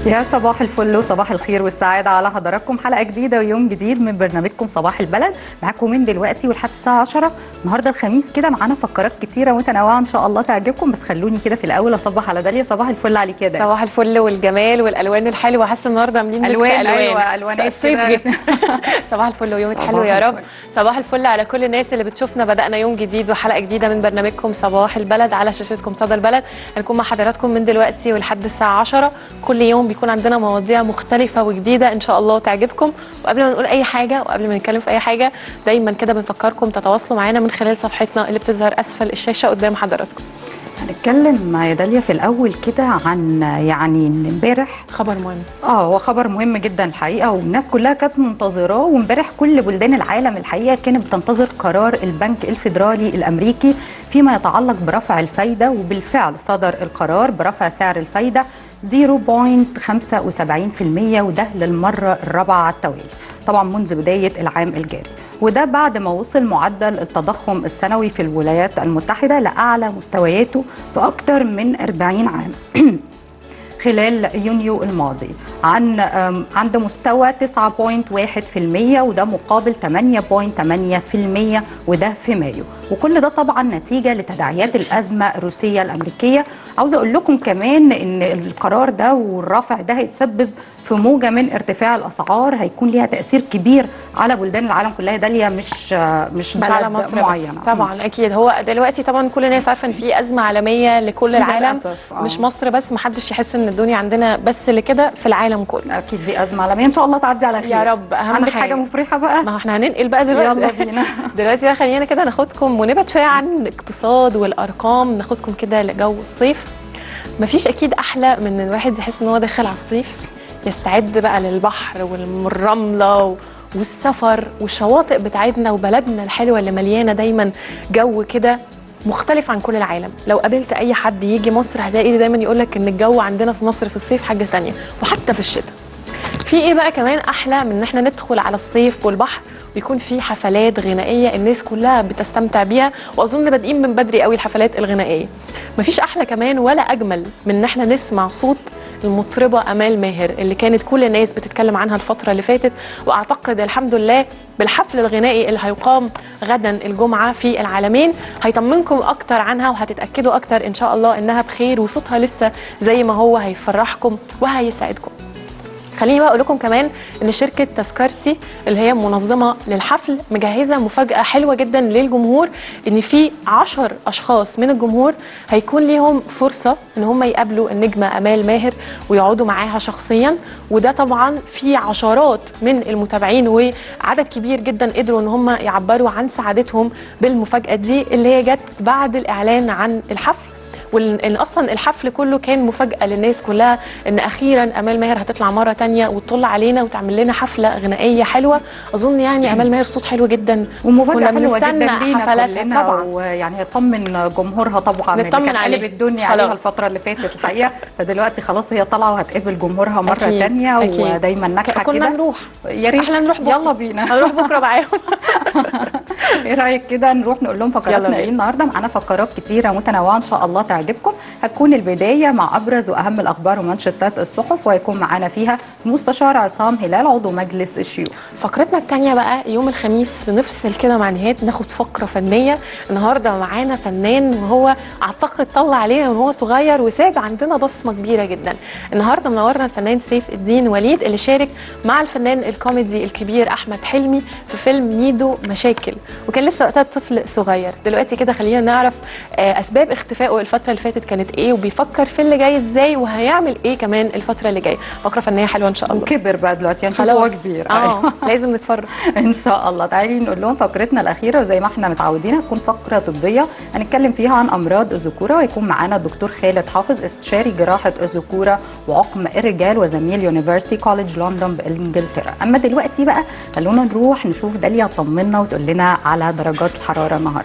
يا صباح الفل وصباح الخير والسعادة على حضراتكم حلقة جديدة ويوم جديد من برنامجكم صباح البلد معاكم من دلوقتي ولحد الساعة 10 النهاردة الخميس كده معانا فقرات كتيرة متنوعة إن شاء الله تعجبكم بس خلوني كده في الأول أصبح على داليا صباح الفل عليك كده صباح الفل والجمال والالوان الحلوه حاسه النهارده عاملين ميكس ألوان، أيوة، ألوانات الصيف كده. جه صباح الفل ويومك صباح حلو يا رب الفل. صباح الفل على كل الناس اللي بتشوفنا بدانا يوم جديد وحلقه جديده من برنامجكم صباح البلد على شاشتكم صدى البلد هنكون مع حضراتكم من دلوقتي ولحد الساعه 10 كل يوم بيكون عندنا مواضيع مختلفه وجديده ان شاء الله تعجبكم وقبل ما نقول اي حاجه وقبل ما نتكلم في اي حاجه دايما كده بنفكركم تتواصلوا معانا من خلال صفحتنا اللي بتظهر اسفل الشاشه قدام حضراتكم هنتكلم يا داليا في الأول كده عن يعني إن امبارح خبر مهم اه هو خبر مهم جدا الحقيقه والناس كلها كانت منتظراه وامبارح كل بلدان العالم الحقيقه كانت بتنتظر قرار البنك الفيدرالي الامريكي فيما يتعلق برفع الفايده وبالفعل صدر القرار برفع سعر الفايده 0.75% وده للمره الرابعه على التوالي طبعا منذ بدايه العام الجاري وده بعد ما وصل معدل التضخم السنوي في الولايات المتحده لاعلى مستوياته في اكثر من 40 عام خلال يونيو الماضي عن أم، عند مستوى 9.1% وده مقابل 8.8% وده في مايو وكل ده طبعا نتيجة لتداعيات الأزمة الروسية الأمريكية عاوزة أقول لكم كمان إن القرار ده والرفع ده هيتسبب في موجة من ارتفاع الأسعار هيكون ليها تأثير كبير على بلدان العالم كلها داليا مش مش مش بلد على مصر معينة بس طبعا اكيد هو دلوقتي طبعا كل الناس عارفه ان في ازمه عالميه لكل العالم للأسف، آه. مش مصر بس محدش يحس ان الدنيا عندنا بس اللي كده في العالم كله أكيد دي أزمة عالمية إن شاء الله تعدي على خير يا رب اهم عندك حاجه حاجة مفرحة بقى ما هو احنا هننقل بقى دلوقتي يلا بينا دلوقتي بقى خلينا كده ناخدكم ونبعد شويه عن الاقتصاد والارقام ناخدكم كده لجو الصيف مفيش اكيد احلى من ان الواحد يحس ان هو داخل على الصيف يستعد بقى للبحر والرمله و- والسفر والشواطئ بتاعتنا وبلدنا الحلوه اللي مليانه دايما جو كده مختلف عن كل العالم لو قابلت اي حد يجي مصر هتلاقي دايما يقول لك ان الجو عندنا في مصر في الصيف حاجه تانية وحتى في الشتاء في ايه بقى كمان احلى من ان احنا ندخل على الصيف والبحر ويكون في حفلات غنائيه الناس كلها بتستمتع بيها واظن بادئين من بدري قوي الحفلات الغنائيه مفيش احلى كمان ولا اجمل من ان احنا نسمع صوت المطربه امال ماهر اللي كانت كل الناس بتتكلم عنها الفتره اللي فاتت واعتقد الحمد لله بالحفل الغنائي اللي هيقام غدا الجمعه في العالمين هيطمنكم اكتر عنها وهتتاكدوا اكتر ان شاء الله انها بخير وصوتها لسه زي ما هو هيفرحكم وهيسعدكم خليني بقى اقول لكم كمان ان شركه تذكرتي اللي هي منظمه للحفل مجهزه مفاجاه حلوه جدا للجمهور ان في 10 اشخاص من الجمهور هيكون ليهم فرصه ان هم يقابلوا النجمه امال ماهر ويقعدوا معاها شخصيا وده طبعا في عشرات من المتابعين وعدد كبير جدا قدروا ان هم يعبروا عن سعادتهم بالمفاجاه دي اللي هي جت بعد الاعلان عن الحفل وان اصلا الحفل كله كان مفاجاه للناس كلها ان اخيرا امال ماهر هتطلع مره تانية وتطل علينا وتعمل لنا حفله غنائيه حلوه اظن يعني امال ماهر صوت حلو جدا ومفاجأة كنا حلوة جدا بنستنى لينا حفلاتها كلنا طبعا. ويعني يطمن جمهورها طبعا اللي نطمن كان عليه. قلب الدنيا خلاص. عليها الفترة اللي فاتت الحقيقة فدلوقتي خلاص هي طالعة وهتقابل جمهورها مرة أكيد، تانية أكيد. ودايما ناجحة كنا كده نروح يا ريت احنا نروح بكره يلا بينا هنروح بكره معاهم ايه رايك كده نروح نقول لهم يلا فقراتنا بينا. ايه النهارده معانا فقرات كتيره متنوعه ان شاء الله تعجبكم هتكون البدايه مع ابرز واهم الاخبار ومنشطات الصحف وهيكون معانا فيها المستشار عصام هلال عضو مجلس الشيوخ فقرتنا الثانيه بقى يوم الخميس بنفصل كده مع نهاد ناخد فقره فنيه النهارده معانا فنان وهو اعتقد طلع علينا من هو صغير وساب عندنا بصمه كبيره جدا النهارده منورنا الفنان سيف الدين وليد اللي شارك مع الفنان الكوميدي الكبير احمد حلمي في فيلم ميدو مشاكل وكان لسه وقتها طفل صغير دلوقتي كده خلينا نعرف آه، اسباب اختفائه الفتره اللي فاتت كانت ايه وبيفكر في اللي جاي ازاي وهيعمل ايه كمان الفتره اللي جايه فقره فنيه حلوه ان شاء الله وكبر بقى دلوقتي هنشوف هو كبير اه لازم نتفرج ان شاء الله تعالي نقول لهم فقرتنا الاخيره وزي ما احنا متعودين هتكون فقره طبيه هنتكلم فيها عن امراض الذكوره ويكون معانا الدكتور خالد حافظ استشاري جراحه الذكوره وعقم الرجال وزميل يونيفرسيتي كوليدج لندن بانجلترا اما دلوقتي بقى خلونا نروح نشوف داليا طمنا وتقول لنا على درجات الحراره النهارده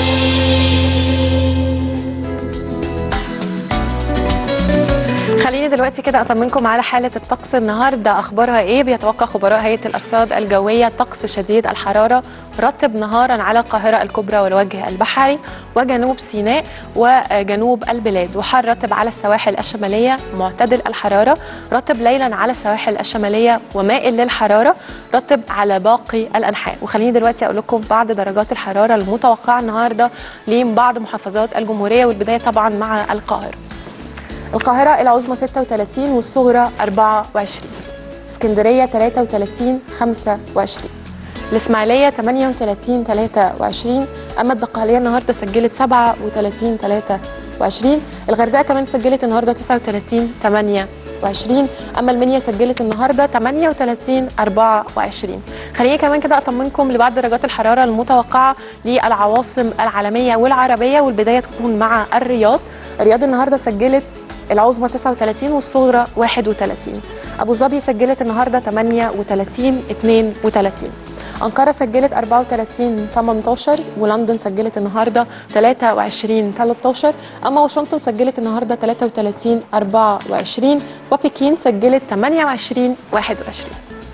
خليني دلوقتي كده اطمنكم على حاله الطقس النهارده اخبارها ايه بيتوقع خبراء هيئه الارصاد الجويه طقس شديد الحراره رطب نهارا على القاهره الكبرى والوجه البحري وجنوب سيناء وجنوب البلاد وحر رطب على السواحل الشماليه معتدل الحراره رطب ليلا على السواحل الشماليه ومائل للحراره رطب على باقي الانحاء وخليني دلوقتي اقول لكم بعض درجات الحراره المتوقعه النهارده لبعض محافظات الجمهوريه والبدايه طبعا مع القاهره القاهرة العظمى 36 والصغرى 24 اسكندرية 33 25 الإسماعيلية 38 23 أما الدقهلية النهاردة سجلت 37 23 الغردقة كمان سجلت النهاردة 39 28 أما المنيا سجلت النهاردة 38 24 خليني كمان كده أطمنكم لبعض درجات الحرارة المتوقعة للعواصم العالمية والعربية والبداية تكون مع الرياض الرياض النهاردة سجلت العظمى 39 والصغرى 31 ابو ظبي سجلت النهارده 38 32 أنقرة سجلت 34 18 ولندن سجلت النهارده 23 13 أما واشنطن سجلت النهارده 33 24 وبكين سجلت 28 21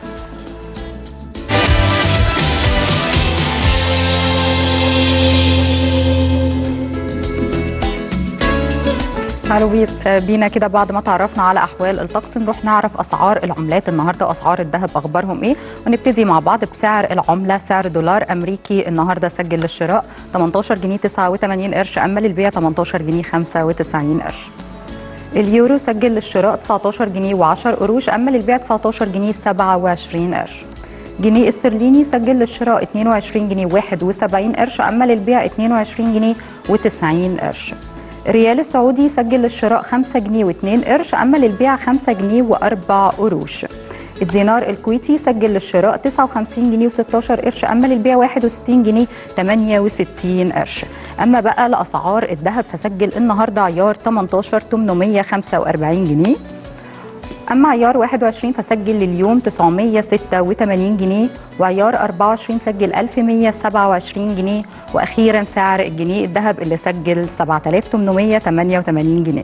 تعالوا بي- بينا كده بعد ما تعرفنا على احوال الطقس نروح نعرف اسعار العملات النهارده واسعار الذهب اخبارهم ايه ونبتدي مع بعض بسعر العمله سعر دولار امريكي النهارده سجل للشراء 18 جنيه 89 قرش اما للبيع 18 جنيه 95 قرش اليورو سجل للشراء 19 جنيه و10 قروش اما للبيع 19 جنيه 27 قرش جنيه استرليني سجل للشراء 22 جنيه 71 قرش اما للبيع 22 جنيه و90 قرش الريال السعودي سجل للشراء 5 جنيه و2 قرش اما للبيع 5 جنيه و4 قروش الدينار الكويتي سجل للشراء 59 جنيه و16 قرش اما للبيع 61 جنيه 68 قرش اما بقى لاسعار الذهب فسجل النهارده عيار 18 845 جنيه أما عيار 21 فسجل لليوم 986 جنيه وعيار 24 سجل 1127 جنيه وأخيرا سعر الجنيه الذهب اللي سجل 7888 جنيه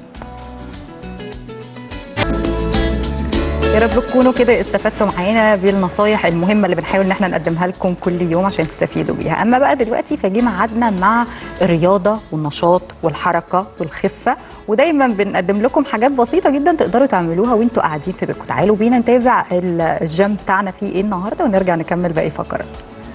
يا رب تكونوا كده استفدتوا معانا بالنصايح المهمه اللي بنحاول ان احنا نقدمها لكم كل يوم عشان تستفيدوا بيها اما بقى دلوقتي فجي ميعادنا مع الرياضه والنشاط والحركه والخفه ودايما بنقدم لكم حاجات بسيطه جدا تقدروا تعملوها وانتوا قاعدين في بيتكم تعالوا بينا نتابع الجيم بتاعنا فيه ايه النهارده ونرجع نكمل باقي فقرات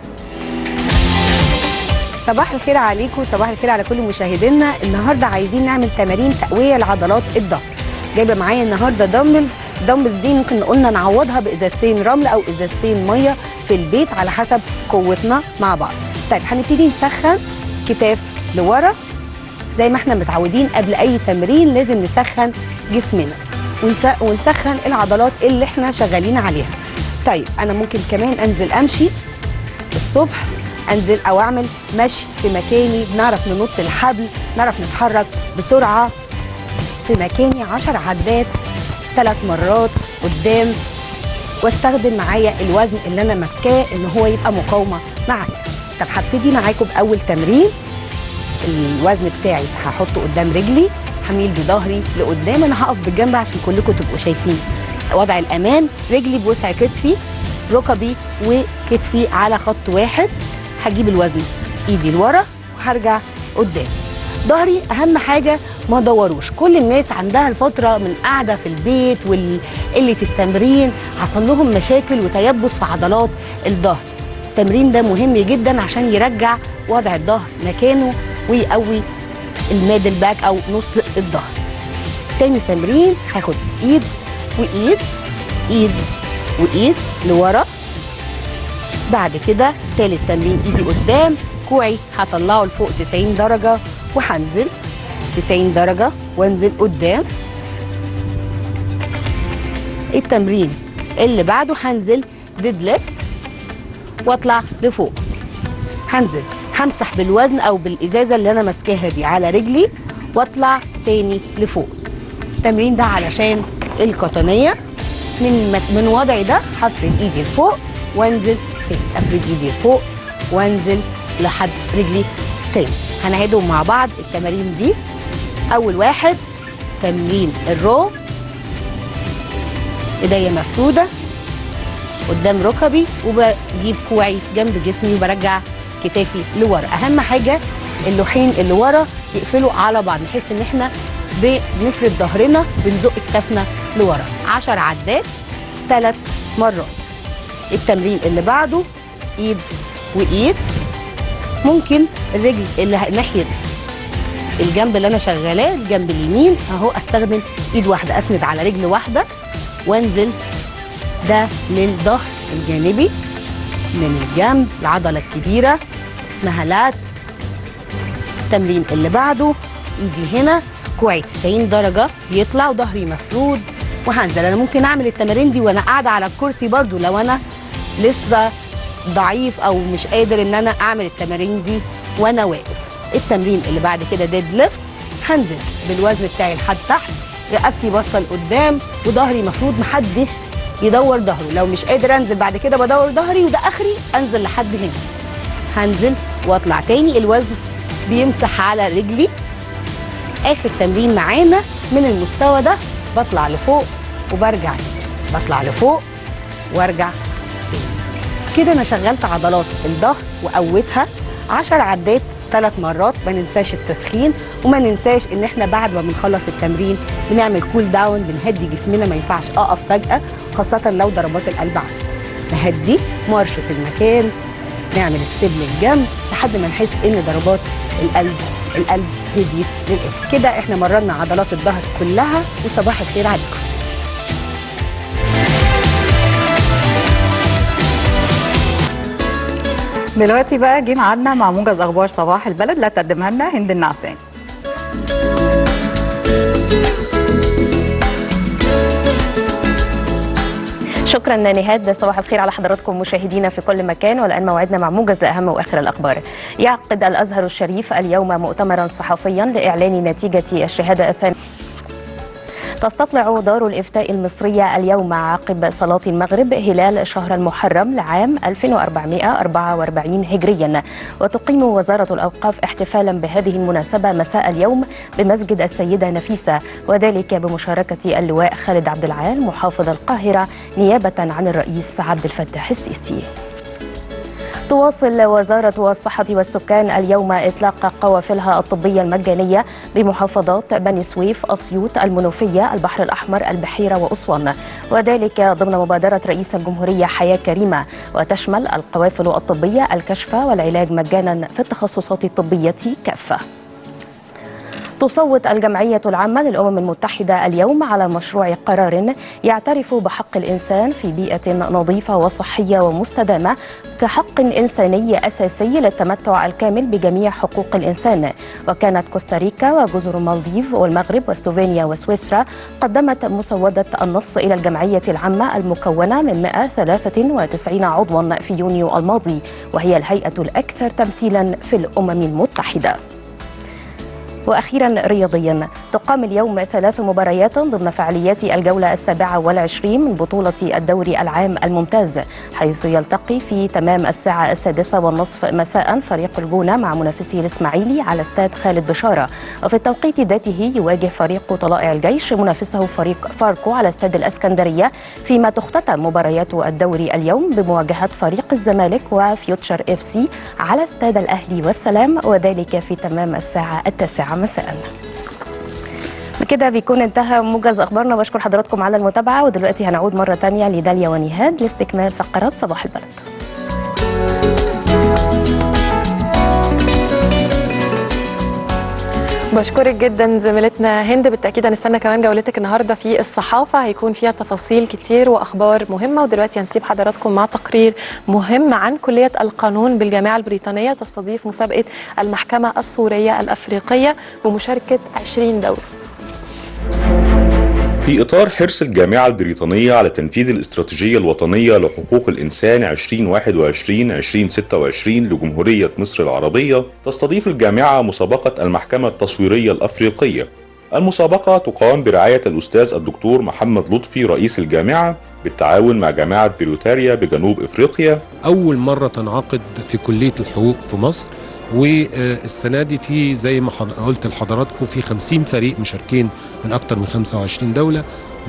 صباح الخير عليكم صباح الخير على كل مشاهدينا النهارده عايزين نعمل تمارين تقويه لعضلات الظهر جايبه معايا النهارده دمبلز الدمبلز دي ممكن قلنا نعوضها بازازتين رمل او ازازتين ميه في البيت على حسب قوتنا مع بعض طيب هنبتدي نسخن كتاف لورا زي ما احنا متعودين قبل اي تمرين لازم نسخن جسمنا ونس- ونسخن العضلات اللي احنا شغالين عليها طيب انا ممكن كمان انزل امشي الصبح انزل او اعمل مشي في مكاني نعرف ننط الحبل نعرف نتحرك بسرعه في مكاني 10 عدات ثلاث مرات قدام واستخدم معايا الوزن اللي انا ماسكاه ان هو يبقى مقاومه معايا طب هبتدي معاكم باول تمرين الوزن بتاعي هحطه قدام رجلي هميل بظهري لقدام انا هقف بالجنب عشان كلكم تبقوا شايفين وضع الامان رجلي بوسع كتفي ركبي وكتفي على خط واحد هجيب الوزن ايدي لورا وهرجع قدام ظهري اهم حاجه ما دوروش كل الناس عندها الفتره من قاعده في البيت وقله التمرين حصل لهم مشاكل وتيبس في عضلات الظهر التمرين ده مهم جدا عشان يرجع وضع الظهر مكانه ويقوي الميدل باك او نص الظهر تاني تمرين هاخد ايد وايد ايد وايد لورا بعد كده تالت تمرين ايدي قدام كوعي هطلعه لفوق 90 درجة وهنزل 90 درجة وانزل قدام التمرين اللي بعده هنزل ديد ليفت واطلع لفوق هنزل همسح بالوزن او بالازازه اللي انا ماسكاها دي على رجلي واطلع تاني لفوق التمرين ده علشان القطنيه من من وضعي ده هفرد ايدي لفوق وانزل تاني افرد ايدي لفوق وانزل لحد رجلي تاني هنعيدهم مع بعض التمارين دي اول واحد تمرين الرو ايديا مفروده قدام ركبي وبجيب كوعي جنب جسمي وبرجع كتافي لورا اهم حاجه اللوحين اللي ورا يقفلوا على بعض نحس ان احنا بنفرد ظهرنا بنزق كتافنا لورا 10 عدات ثلاث مرات التمرين اللي بعده ايد وايد ممكن الرجل اللي ه- ناحيه الجنب اللي انا شغالاه الجنب اليمين اهو استخدم ايد واحده اسند على رجل واحده وانزل ده للظهر الجانبي من الجنب العضله الكبيره اسمها لات التمرين اللي بعده ايدي هنا كوعي 90 درجه يطلع وظهري مفرود وهنزل انا ممكن اعمل التمارين دي وانا قاعده على الكرسي برضو لو انا لسه ضعيف او مش قادر ان انا اعمل التمارين دي وانا واقف التمرين اللي بعد كده ديد ليفت هنزل بالوزن بتاعي لحد تحت رقبتي باصه لقدام وظهري مفروض محدش يدور ظهره لو مش قادر انزل بعد كده بدور ظهري وده اخري انزل لحد هنا هنزل واطلع تاني الوزن بيمسح على رجلي اخر تمرين معانا من المستوى ده بطلع لفوق وبرجع تاني. بطلع لفوق وارجع تاني. كده انا شغلت عضلات الظهر وقوتها 10 عدات ثلاث مرات ما ننساش التسخين وما ننساش ان احنا بعد ما بنخلص التمرين بنعمل كول داون بنهدي جسمنا ما ينفعش اقف فجاه خاصه لو ضربات القلب عاليه نهدي مارش في المكان نعمل ستيب للجنب لحد ما نحس ان ضربات القلب القلب هديت للاخر كده احنا مرنا عضلات الظهر كلها وصباح الخير عليكم دلوقتي بقى جه ميعادنا مع موجز اخبار صباح البلد اللي هتقدمها لنا هند النعسان شكرا نهاد صباح الخير على حضراتكم مشاهدينا في كل مكان والان موعدنا مع موجز لاهم واخر الاخبار. يعقد الازهر الشريف اليوم مؤتمرا صحفيا لاعلان نتيجه الشهاده الثانيه تستطلع دار الإفتاء المصرية اليوم عقب صلاة المغرب هلال شهر المحرم لعام 1444 هجريا وتقيم وزارة الأوقاف احتفالا بهذه المناسبة مساء اليوم بمسجد السيدة نفيسة وذلك بمشاركة اللواء خالد عبد العال محافظ القاهرة نيابة عن الرئيس عبد الفتاح السيسي تواصل وزارة الصحة والسكان اليوم إطلاق قوافلها الطبية المجانية بمحافظات بني سويف، أسيوط، المنوفية، البحر الأحمر، البحيرة وأسوان، وذلك ضمن مبادرة رئيس الجمهورية حياة كريمة، وتشمل القوافل الطبية الكشف والعلاج مجانا في التخصصات الطبية كافة. تصوت الجمعية العامة للأمم المتحدة اليوم على مشروع قرار يعترف بحق الإنسان في بيئة نظيفة وصحية ومستدامة كحق إنساني أساسي للتمتع الكامل بجميع حقوق الإنسان وكانت كوستاريكا وجزر المالديف والمغرب وسلوفينيا وسويسرا قدمت مسودة النص إلى الجمعية العامة المكونة من 193 عضوا في يونيو الماضي وهي الهيئة الأكثر تمثيلا في الأمم المتحدة واخيرا رياضيا تقام اليوم ثلاث مباريات ضمن فعاليات الجوله السابعه والعشرين من بطوله الدوري العام الممتاز حيث يلتقي في تمام الساعه السادسه والنصف مساء فريق الجونه مع منافسه الاسماعيلي على استاد خالد بشاره وفي التوقيت ذاته يواجه فريق طلائع الجيش منافسه فريق فاركو على استاد الاسكندريه فيما تختتم مباريات الدوري اليوم بمواجهه فريق الزمالك وفيوتشر اف سي على استاد الاهلي والسلام وذلك في تمام الساعه التاسعه مساء بكده بيكون انتهى موجز اخبارنا بشكر حضراتكم على المتابعه ودلوقتي هنعود مره تانية لداليا ونهاد لاستكمال فقرات صباح البلد بشكرك جدا زميلتنا هند بالتاكيد هنستنى كمان جولتك النهارده في الصحافه هيكون فيها تفاصيل كتير واخبار مهمه ودلوقتي هنسيب حضراتكم مع تقرير مهم عن كليه القانون بالجامعه البريطانيه تستضيف مسابقه المحكمه السوريه الافريقيه بمشاركه 20 دوله في إطار حرص الجامعة البريطانية على تنفيذ الاستراتيجية الوطنية لحقوق الإنسان 2021-2026 لجمهورية مصر العربية تستضيف الجامعة مسابقة المحكمة التصويرية الأفريقية المسابقة تقام برعاية الأستاذ الدكتور محمد لطفي رئيس الجامعة بالتعاون مع جامعة بيروتاريا بجنوب إفريقيا أول مرة تنعقد في كلية الحقوق في مصر والسنة دي في زي ما قلت لحضراتكم في 50 فريق مشاركين من أكثر من 25 دولة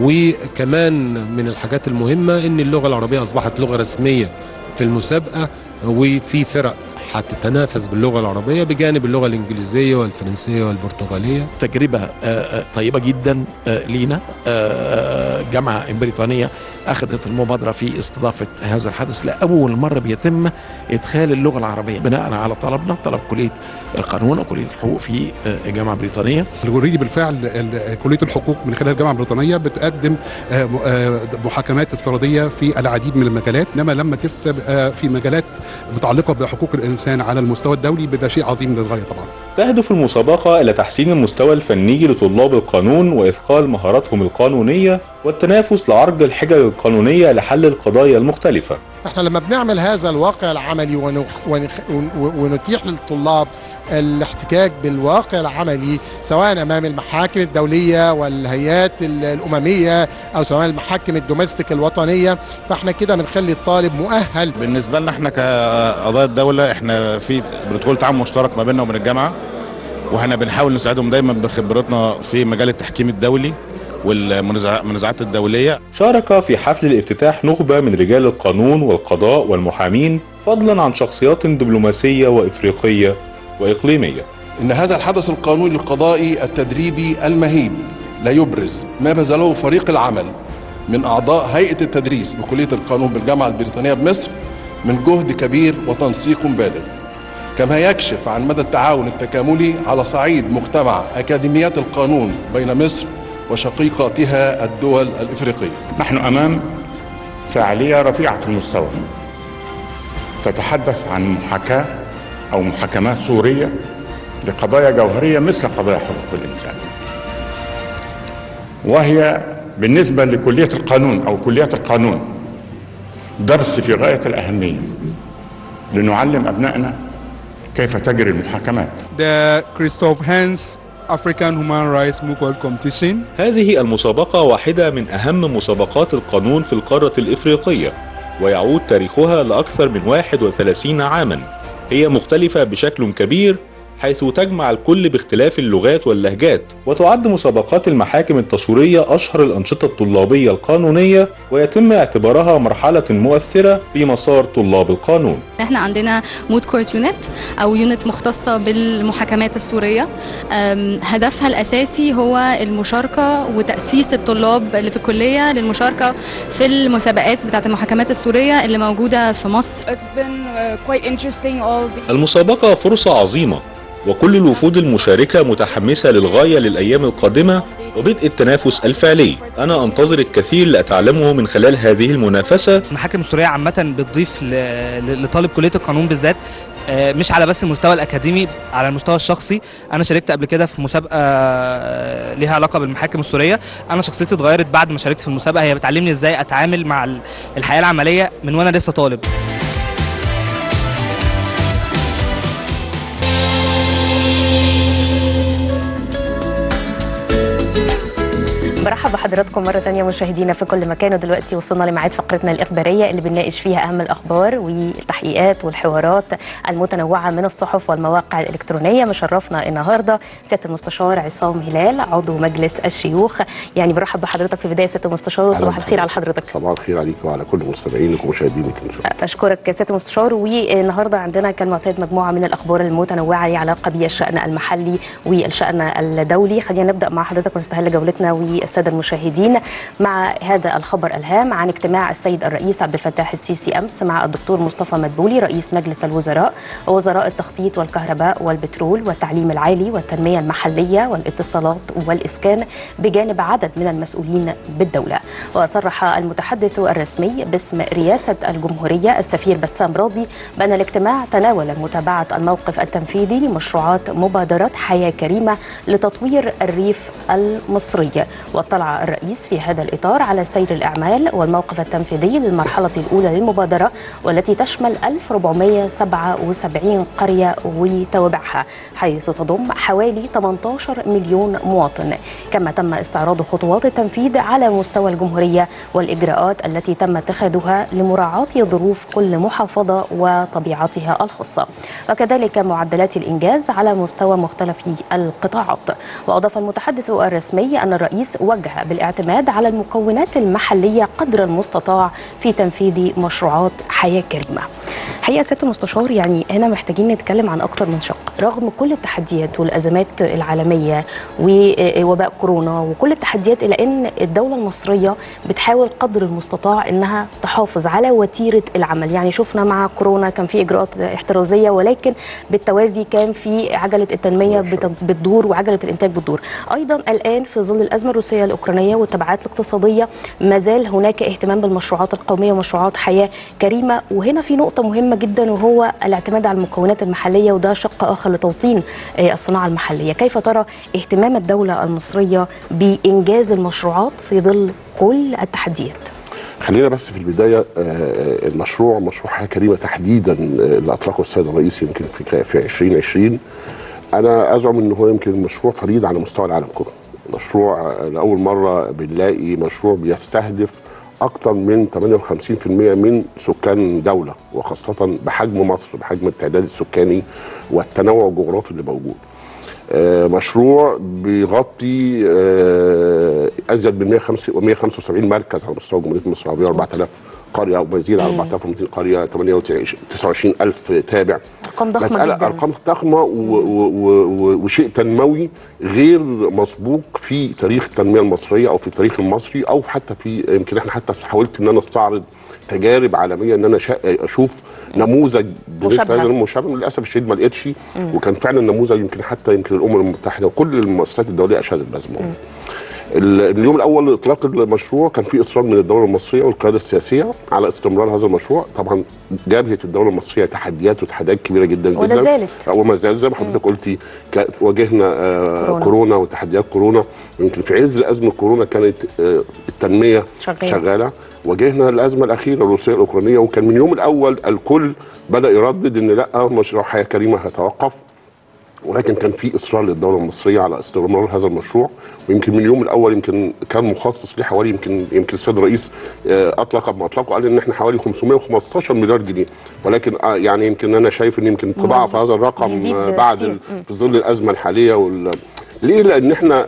وكمان من الحاجات المهمة ان اللغة العربية اصبحت لغة رسمية في المسابقة وفي فرق هتتنافس باللغة العربية بجانب اللغة الإنجليزية والفرنسية والبرتغالية تجربة آه، آه، طيبة جدا آه، لينا آه، جامعة بريطانية أخذت المبادرة في استضافة هذا الحدث لأول مرة بيتم إدخال اللغة العربية بناء على طلبنا طلب كلية القانون وكلية الحقوق في آه، جامعة بريطانية اوريدي بالفعل ال- كليه الحقوق من خلال الجامعه البريطانيه بتقدم آه، م- آه، محاكمات افتراضيه في العديد من المجالات انما لما تبقى في مجالات متعلقه بحقوق الانسان على المستوى الدولي بيبقى شيء عظيم للغايه طبعا تهدف المسابقة إلى تحسين المستوى الفني لطلاب القانون وإثقال مهاراتهم القانونية والتنافس لعرض الحجج القانونية لحل القضايا المختلفة احنا لما بنعمل هذا الواقع العملي ونخ- ونخ- ون- ونتيح للطلاب الاحتكاك بالواقع العملي سواء امام المحاكم الدوليه والهيئات ال- الامميه او سواء المحاكم الدومستيك الوطنيه فاحنا كده بنخلي الطالب مؤهل بالنسبه لنا احنا كقضايا الدوله احنا في بروتوكول تعاون مشترك ما بيننا وبين الجامعه واحنا بنحاول نساعدهم دايما بخبرتنا في مجال التحكيم الدولي والمنازعات الدوليه شارك في حفل الافتتاح نخبة من رجال القانون والقضاء والمحامين فضلا عن شخصيات دبلوماسية وإفريقية وإقليمية إن هذا الحدث القانوني القضائي التدريبي المهيب لا يبرز ما بذله فريق العمل من أعضاء هيئة التدريس بكلية القانون بالجامعة البريطانية بمصر من جهد كبير وتنسيق بالغ كما يكشف عن مدى التعاون التكاملي على صعيد مجتمع أكاديميات القانون بين مصر وشقيقاتها الدول الإفريقية نحن امام فعاليه رفيعه المستوى تتحدث عن محاكاه او محاكمات سوريه لقضايا جوهريه مثل قضايا حقوق الانسان وهي بالنسبه لكليه القانون او كليات القانون درس في غايه الاهميه لنعلم ابنائنا كيف تجري المحاكمات the Christoph Hans African Human Rights Mutual Competition. هذه المسابقة واحدة من أهم مسابقات القانون في القارة الإفريقية ويعود تاريخها لأكثر من 31 عاما هي مختلفة بشكل كبير حيث تجمع الكل باختلاف اللغات واللهجات وتعد مسابقات المحاكم التصويرية أشهر الأنشطة الطلابية القانونية ويتم اعتبارها مرحلة مؤثرة في مسار طلاب القانون احنا عندنا مود كورت يونت او يونت مختصه بالمحاكمات السوريه أم، هدفها الاساسي هو المشاركه وتاسيس الطلاب اللي في الكليه للمشاركه في المسابقات بتاعه المحاكمات السوريه اللي موجوده في مصر It's been uh, quite interesting all the المسابقة فرصة عظيمة وكل الوفود المشاركة متحمسة للغاية للأيام القادمة وبدء التنافس الفعلي أنا أنتظر الكثير لأتعلمه من خلال هذه المنافسة المحاكم السوريه عامه بتضيف ل- ل- لطالب كليه القانون بالذات آه، مش على بس المستوى الاكاديمي على المستوى الشخصي انا شاركت قبل كده في مسابقه آه، ليها علاقه بالمحاكم السوريه انا شخصيتي اتغيرت بعد ما شاركت في المسابقه هي بتعلمني ازاي اتعامل مع ال- الحياه العمليه من وانا لسه طالب برحب بحضراتكم مرة تانية مشاهدينا في كل مكان ودلوقتي وصلنا لميعاد فقرتنا الإخبارية اللي بنناقش فيها أهم الأخبار والتحقيقات والحوارات المتنوعة من الصحف والمواقع الإلكترونية مشرفنا النهاردة سيادة المستشار عصام هلال عضو مجلس الشيوخ يعني برحب بحضرتك في بداية سيادة المستشار وصباح الخير على حضرتك صباح الخير عليك وعلى كل مستمعينك ومشاهدينك ان شاء الله أشكرك سيادة المستشار والنهاردة عندنا كالمعتاد مجموعة من الأخبار المتنوعة ليها علاقة بالشأن المحلي والشأن الدولي خلينا نبدأ مع حضرتك ونستهل جولتنا والسادة المشاهدين مع هذا الخبر الهام عن اجتماع السيد الرئيس عبد الفتاح السيسي أمس مع الدكتور مصطفى مدبولي رئيس مجلس الوزراء ووزراء التخطيط والكهرباء والبترول والتعليم العالي والتنمية المحلية والاتصالات والإسكان بجانب عدد من المسؤولين بالدولة وصرح المتحدث الرسمي باسم رئاسة الجمهورية السفير بسام راضي بأن الاجتماع تناول متابعة الموقف التنفيذي لمشروعات مبادرة حياة كريمة لتطوير الريف المصري واطلع الرئيس في هذا الإطار على سير الأعمال والموقف التنفيذي للمرحلة الأولى للمبادرة والتي تشمل 1477 قرية وتوابعها حيث تضم حوالي 18 مليون مواطن كما تم استعراض خطوات التنفيذ على مستوى الجمهورية والإجراءات التي تم اتخاذها لمراعاة ظروف كل محافظة وطبيعتها الخاصة وكذلك معدلات الإنجاز على مستوى مختلف القطاعات وأضاف المتحدث الرسمي أن الرئيس وجه بالاعتماد على المكونات المحلية قدر المستطاع في تنفيذ مشروعات حياة كريمة حقيقة سيادة المستشار يعني هنا محتاجين نتكلم عن أكتر من شق رغم كل التحديات والأزمات العالمية ووباء كورونا وكل التحديات إلا أن الدولة المصرية بتحاول قدر المستطاع أنها تحافظ على وتيرة العمل يعني شفنا مع كورونا كان في إجراءات احترازية ولكن بالتوازي كان في عجلة التنمية بت- بتدور وعجلة الإنتاج بتدور أيضا الآن في ظل الأزمة الروسية الأوكرانية والتبعات الاقتصادية ما زال هناك اهتمام بالمشروعات القومية ومشروعات حياة كريمة وهنا في نقطة مهمة جدا وهو الاعتماد على المكونات المحلية وده شق آخر لتوطين آه، الصناعة المحلية كيف ترى اهتمام الدولة المصرية بإنجاز المشروعات في ظل كل التحديات خلينا بس في البدايه آه، المشروع مشروع حياه كريمه تحديدا آه، اللي اطلقه السيد الرئيس يمكن في في 2020 انا ازعم ان هو يمكن مشروع فريد على مستوى العالم كله مشروع آه، لاول مره بنلاقي مشروع بيستهدف اكثر من 58% من سكان دوله وخاصه بحجم مصر بحجم التعداد السكاني والتنوع الجغرافي اللي موجود آه، مشروع بيغطي آه، ازيد من 175 مركز على مستوى جمهوريه مصر العربيه 4000 قريه او مزيد على 4200 قريه 29000 تابع أرقام ضخمة مسألة جدا أرقام ضخمة و- و- و- وشيء تنموي غير مسبوق في تاريخ التنمية المصرية أو في التاريخ المصري أو حتى في يمكن احنا حتى حاولت إن أنا استعرض تجارب عالمية إن أنا شا- أشوف نموذج بالنسبة مشابهة. لهذا المشابه للأسف الشديد ما لقيتش مم. وكان فعلا نموذج يمكن حتى يمكن الأمم المتحدة وكل المؤسسات الدولية أشادت بهذا الموضوع ال- اليوم الاول لاطلاق المشروع كان في اصرار من الدوله المصريه والقياده السياسيه على استمرار هذا المشروع طبعا جابهت الدوله المصريه تحديات وتحديات كبيره جدا ولا جدا زالت. وما زال زي ما حضرتك قلتي كا- واجهنا آه كورونا. كورونا وتحديات كورونا يمكن في عز ازمه كورونا كانت آه التنميه شغالة. شغاله واجهنا الازمه الاخيره الروسيه الاوكرانيه وكان من يوم الاول الكل بدا يردد ان لا مشروع حياه كريمه هيتوقف ولكن كان في اصرار للدوله المصريه على استمرار هذا المشروع ويمكن من اليوم الاول يمكن كان مخصص ليه حوالي يمكن يمكن السيد الرئيس آه، اطلق ما اطلقه قال ان احنا حوالي 515 مليار جنيه ولكن آه، يعني يمكن انا شايف ان يمكن تضاعف هذا الرقم يزيد آه، بعد كتير. ال- في ظل الازمه الحاليه وال ليه؟ لان احنا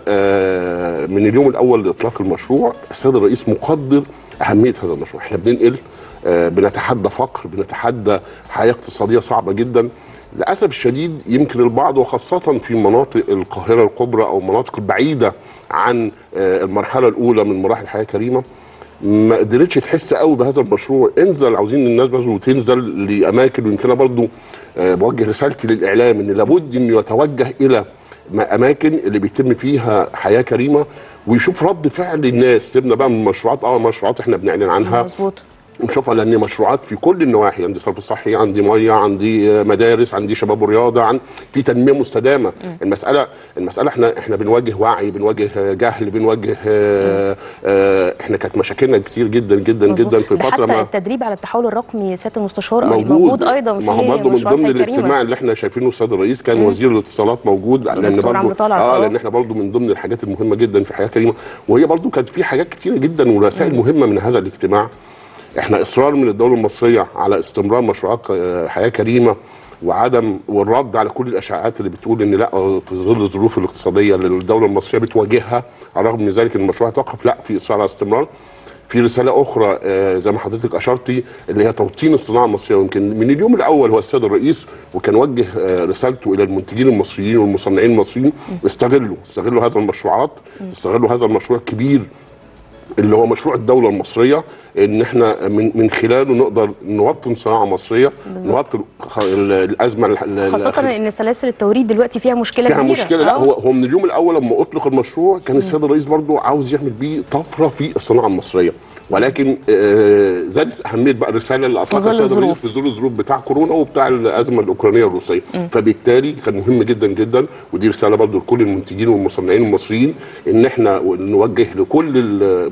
آه، من اليوم الاول لاطلاق المشروع السيد الرئيس مقدر اهميه هذا المشروع، احنا بننقل آه، بنتحدى فقر، بنتحدى حياه اقتصاديه صعبه جدا. للاسف الشديد يمكن البعض وخاصه في مناطق القاهره الكبرى او المناطق البعيده عن آه، المرحله الاولى من مراحل حياه كريمه ما قدرتش تحس قوي بهذا المشروع انزل عاوزين الناس برضه تنزل لاماكن ويمكن انا برضه آه، بوجه رسالتي للاعلام ان لابد انه يتوجه الى ما- اماكن اللي بيتم فيها حياه كريمه ويشوف رد فعل الناس سيبنا بقى من المشروعات اه مشروعات احنا بنعلن عنها مظبوط نشوفها لان مشروعات في كل النواحي عندي صرف صحي عندي ميه عندي آه، مدارس عندي شباب ورياضه عن في تنميه مستدامه المساله المساله احنا احنا بنواجه وعي بنواجه آه، جهل بنواجه آه، آه، احنا كانت مشاكلنا كتير جدا جدا مظبوط. جدا في ده فتره حتى ما التدريب على التحول الرقمي سياده المستشار موجود, موجود ايضا في ما هو برضه من مشروعات ضمن حياة كريمة. الاجتماع اللي احنا شايفينه السيد الرئيس كان مم. وزير الاتصالات موجود لان دكتور عمرو برضه طلعت، اه آه. لان احنا برضه من ضمن الحاجات المهمه جدا في حياه كريمه وهي برضه كانت في حاجات كتيره جدا ورسائل مهمه من هذا الاجتماع احنا اصرار من الدوله المصريه على استمرار مشروعات آه، حياه كريمه وعدم والرد على كل الاشاعات اللي بتقول ان لا آه، في ظل الظروف الاقتصاديه اللي الدوله المصريه بتواجهها على الرغم من ذلك ان المشروع توقف لا في اصرار على استمرار في رساله اخرى آه، زي ما حضرتك اشرتي اللي هي توطين الصناعه المصريه ويمكن من اليوم الاول هو السيد الرئيس وكان وجه آه، رسالته الى المنتجين المصريين والمصنعين المصريين استغلوا استغلوا هذا المشروعات استغلوا هذا المشروع الكبير اللي هو مشروع الدوله المصريه ان احنا من من خلاله نقدر نوطن صناعه مصريه بالظبط. نوطن خ- ال- الازمه ال- ال- خاصة ان سلاسل التوريد دلوقتي فيها مشكلة فيها كبيرة مشكله لا آه. هو هو من اليوم الاول لما اطلق المشروع كان السيد الرئيس برضو عاوز يعمل بيه طفره في الصناعه المصريه ولكن آه، زادت اهميه بقى الرساله اللي اطلقها ظل السيد الرئيس الظروف. في ظل الظروف بتاع كورونا وبتاع الازمه الاوكرانيه الروسيه فبالتالي كان مهم جدا جدا ودي رساله برضو لكل المنتجين والمصنعين المصريين ان احنا نوجه لكل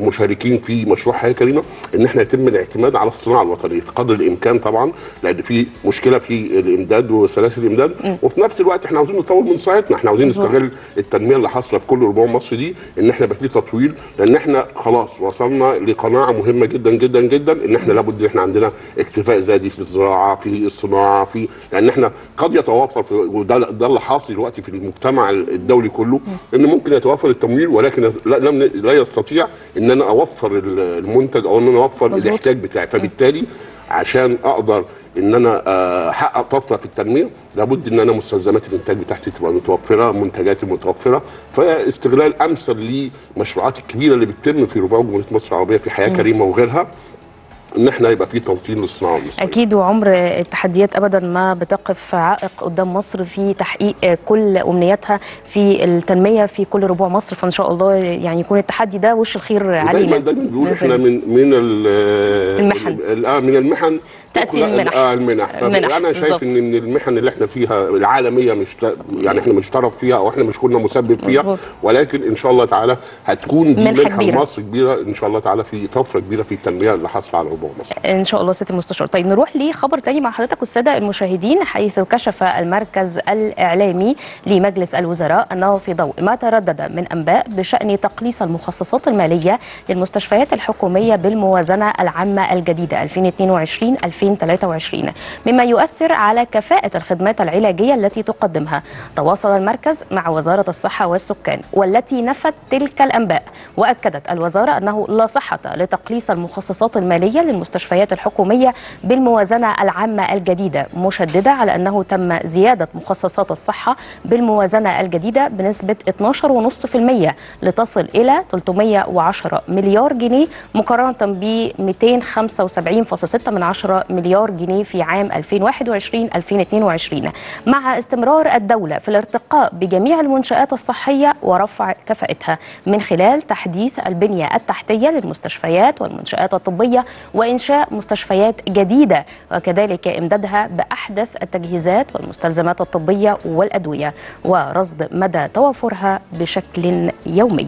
مشاركين في مشروع حياه كريمه ان احنا يتم الاعتماد على الصناعه الوطنيه في قدر الامكان طبعا لان في مشكله في الامداد وسلاسل الامداد وفي نفس الوقت احنا عاوزين نطور من صناعتنا احنا عاوزين مظبوط. نستغل التنميه اللي حاصله في كل ربوع مصر دي ان احنا يبقى في تطوير لان احنا خلاص وصلنا لقناعه مهمه جدا جدا جدا ان احنا لابد ان احنا عندنا اكتفاء ذاتي في الزراعه في الصناعه في لان احنا قد يتوفر في وده ده اللي حاصل دلوقتي في المجتمع الدولي كله ان ممكن يتوفر التمويل ولكن لا, لم- لا يستطيع ان انا اوفر المنتج او ان انا اوفر مظبوط. الاحتياج بتاعي فبالتالي عشان اقدر ان انا آه، احقق طفره في التنميه لابد ان انا مستلزمات الانتاج بتاعتي تبقى متوفره منتجاتي متوفره فاستغلال امثل للمشروعات الكبيره اللي بتتم في ربوع جمهوريه مصر العربيه في حياه مم. كريمه وغيرها ان احنا يبقى في توطين للصناعه المصريه أكيد وعمر التحديات أبدا ما بتقف عائق قدام مصر في تحقيق كل أمنياتها في التنمية في كل ربوع مصر فإن شاء الله يعني يكون التحدي ده وش الخير ودايما علينا دايما بنقول بإذن احنا الله. من من ال- المحن. ال- اه من المحن تأتي تخلق- المنح. اه المنح المنح، فانا شايف بالظبط. ان من المحن اللي احنا فيها العالميه مش ت- يعني احنا مش طرف فيها او احنا مش كنا مسبب فيها مظبوط. ولكن ان شاء الله تعالى هتكون دي منحة منحه كبيرة. لمصر كبيره ان شاء الله تعالى في طفره كبيره في التنميه اللي حاصله على ربوع مصر ان شاء الله سياده المستشار طيب نروح لخبر تاني مع حضرتك والساده المشاهدين حيث كشف المركز الاعلامي لمجلس الوزراء انه في ضوء ما تردد من انباء بشان تقليص المخصصات الماليه للمستشفيات الحكوميه بالموازنه العامه الجديده 2022 2023 مما يؤثر على كفاءه الخدمات العلاجيه التي تقدمها تواصل المركز مع وزاره الصحه والسكان والتي نفت تلك الانباء واكدت الوزاره انه لا صحه لتقليص المخصصات الماليه للمستشفيات الحكوميه بالموازنه العامه الجديده مشدده على انه تم زياده مخصصات الصحه بالموازنه الجديده بنسبه 12.5% لتصل الى 310 مليار جنيه مقارنه ب 275.6 من عشرة مليار جنيه في عام 2021 2022 مع استمرار الدوله في الارتقاء بجميع المنشات الصحيه ورفع كفاءتها من خلال تحديث البنيه التحتيه للمستشفيات والمنشات الطبيه وانشاء مستشفيات جديده وكذلك امدادها باحدث التجهيزات والمستلزمات الطبيه والادويه ورصد مدى توافرها بشكل يومي.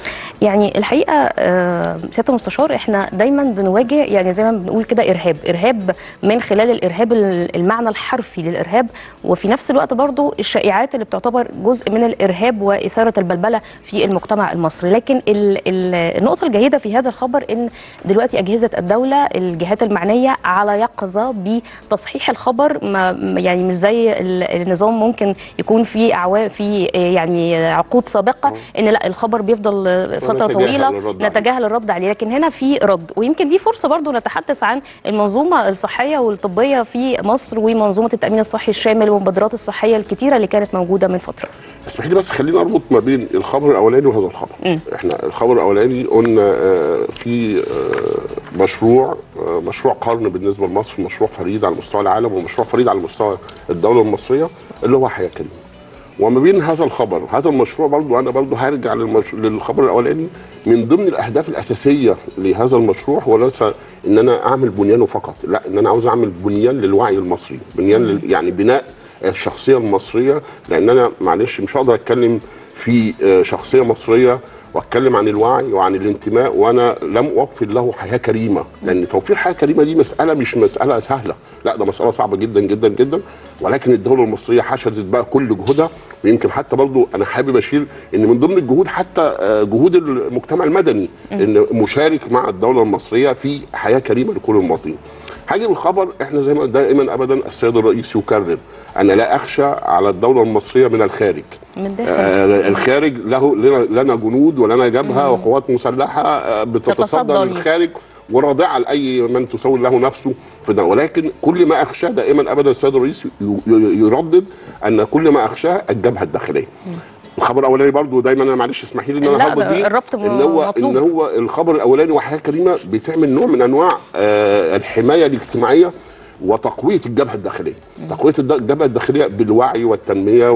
يعني الحقيقه آه، سياده المستشار احنا دايما بنواجه يعني زي ما بنقول كده ارهاب، ارهاب من خلال الارهاب ال- المعنى الحرفي للارهاب وفي نفس الوقت برضو الشائعات اللي بتعتبر جزء من الارهاب واثاره البلبله في المجتمع المصري، لكن ال- ال- النقطه الجيده في هذا الخبر ان دلوقتي اجهزه الدوله الجهات المعنيه على يقظه بتصحيح الخبر ما ما- يعني مش زي ال- النظام ممكن يكون في اعوام في يعني عقود سابقه ان لا الخبر بيفضل فتره ونتجاهل طويله الرد عليه. نتجاهل الرد عليه لكن هنا في رد ويمكن دي فرصه برضو نتحدث عن المنظومه الصحيه والطبيه في مصر ومنظومه التامين الصحي الشامل والمبادرات الصحيه الكتيره اللي كانت موجوده من فتره اسمح لي بس خلينا اربط ما بين الخبر الاولاني وهذا الخبر مم. احنا الخبر الاولاني قلنا آه، في آه، مشروع آه، مشروع قرن بالنسبه لمصر مشروع فريد على مستوى العالم ومشروع فريد على مستوى الدوله المصريه اللي هو حياه كريمه وما بين هذا الخبر وهذا المشروع برضو انا برضو هرجع للمش... للخبر الاولاني من ضمن الاهداف الاساسيه لهذا المشروع هو ليس ان انا اعمل بنيانه فقط لا ان انا عاوز اعمل بنيان للوعي المصري بنيان لل... يعني بناء الشخصيه المصريه لان انا معلش مش هقدر اتكلم في آه، شخصيه مصريه واتكلم عن الوعي وعن الانتماء وانا لم اوفر له حياه كريمه لان توفير حياه كريمه دي مساله مش مساله سهله لا ده مساله صعبه جدا جدا جدا ولكن الدوله المصريه حشدت بقى كل جهودها ويمكن حتى برضو انا حابب اشير ان من ضمن الجهود حتى آه، جهود المجتمع المدني ان مشارك مع الدوله المصريه في حياه كريمه لكل المواطنين حاجه بالخبر احنا زي ما دائما ابدا السيد الرئيس يكرر انا لا اخشى على الدوله المصريه من الخارج من داخل آه الخارج له لنا, لنا جنود ولنا جبهه وقوات مسلحه آه بتتصدى تتصدى ليه. للخارج وراضعه لاي من تسول له نفسه في ده ولكن كل ما اخشاه دائما ابدا السيد الرئيس ي- ي- يردد ان كل ما اخشاه الجبهه الداخليه الخبر الاولاني برضو دايما انا معلش اسمحي لي ان انا لا، هربط ده بيه الربط ان هو مطلوب. ان هو الخبر الاولاني وحياه كريمه بتعمل نوع من انواع آه الحمايه الاجتماعيه وتقويه الجبهه الداخليه تقويه الد- الجبهه الداخليه بالوعي والتنميه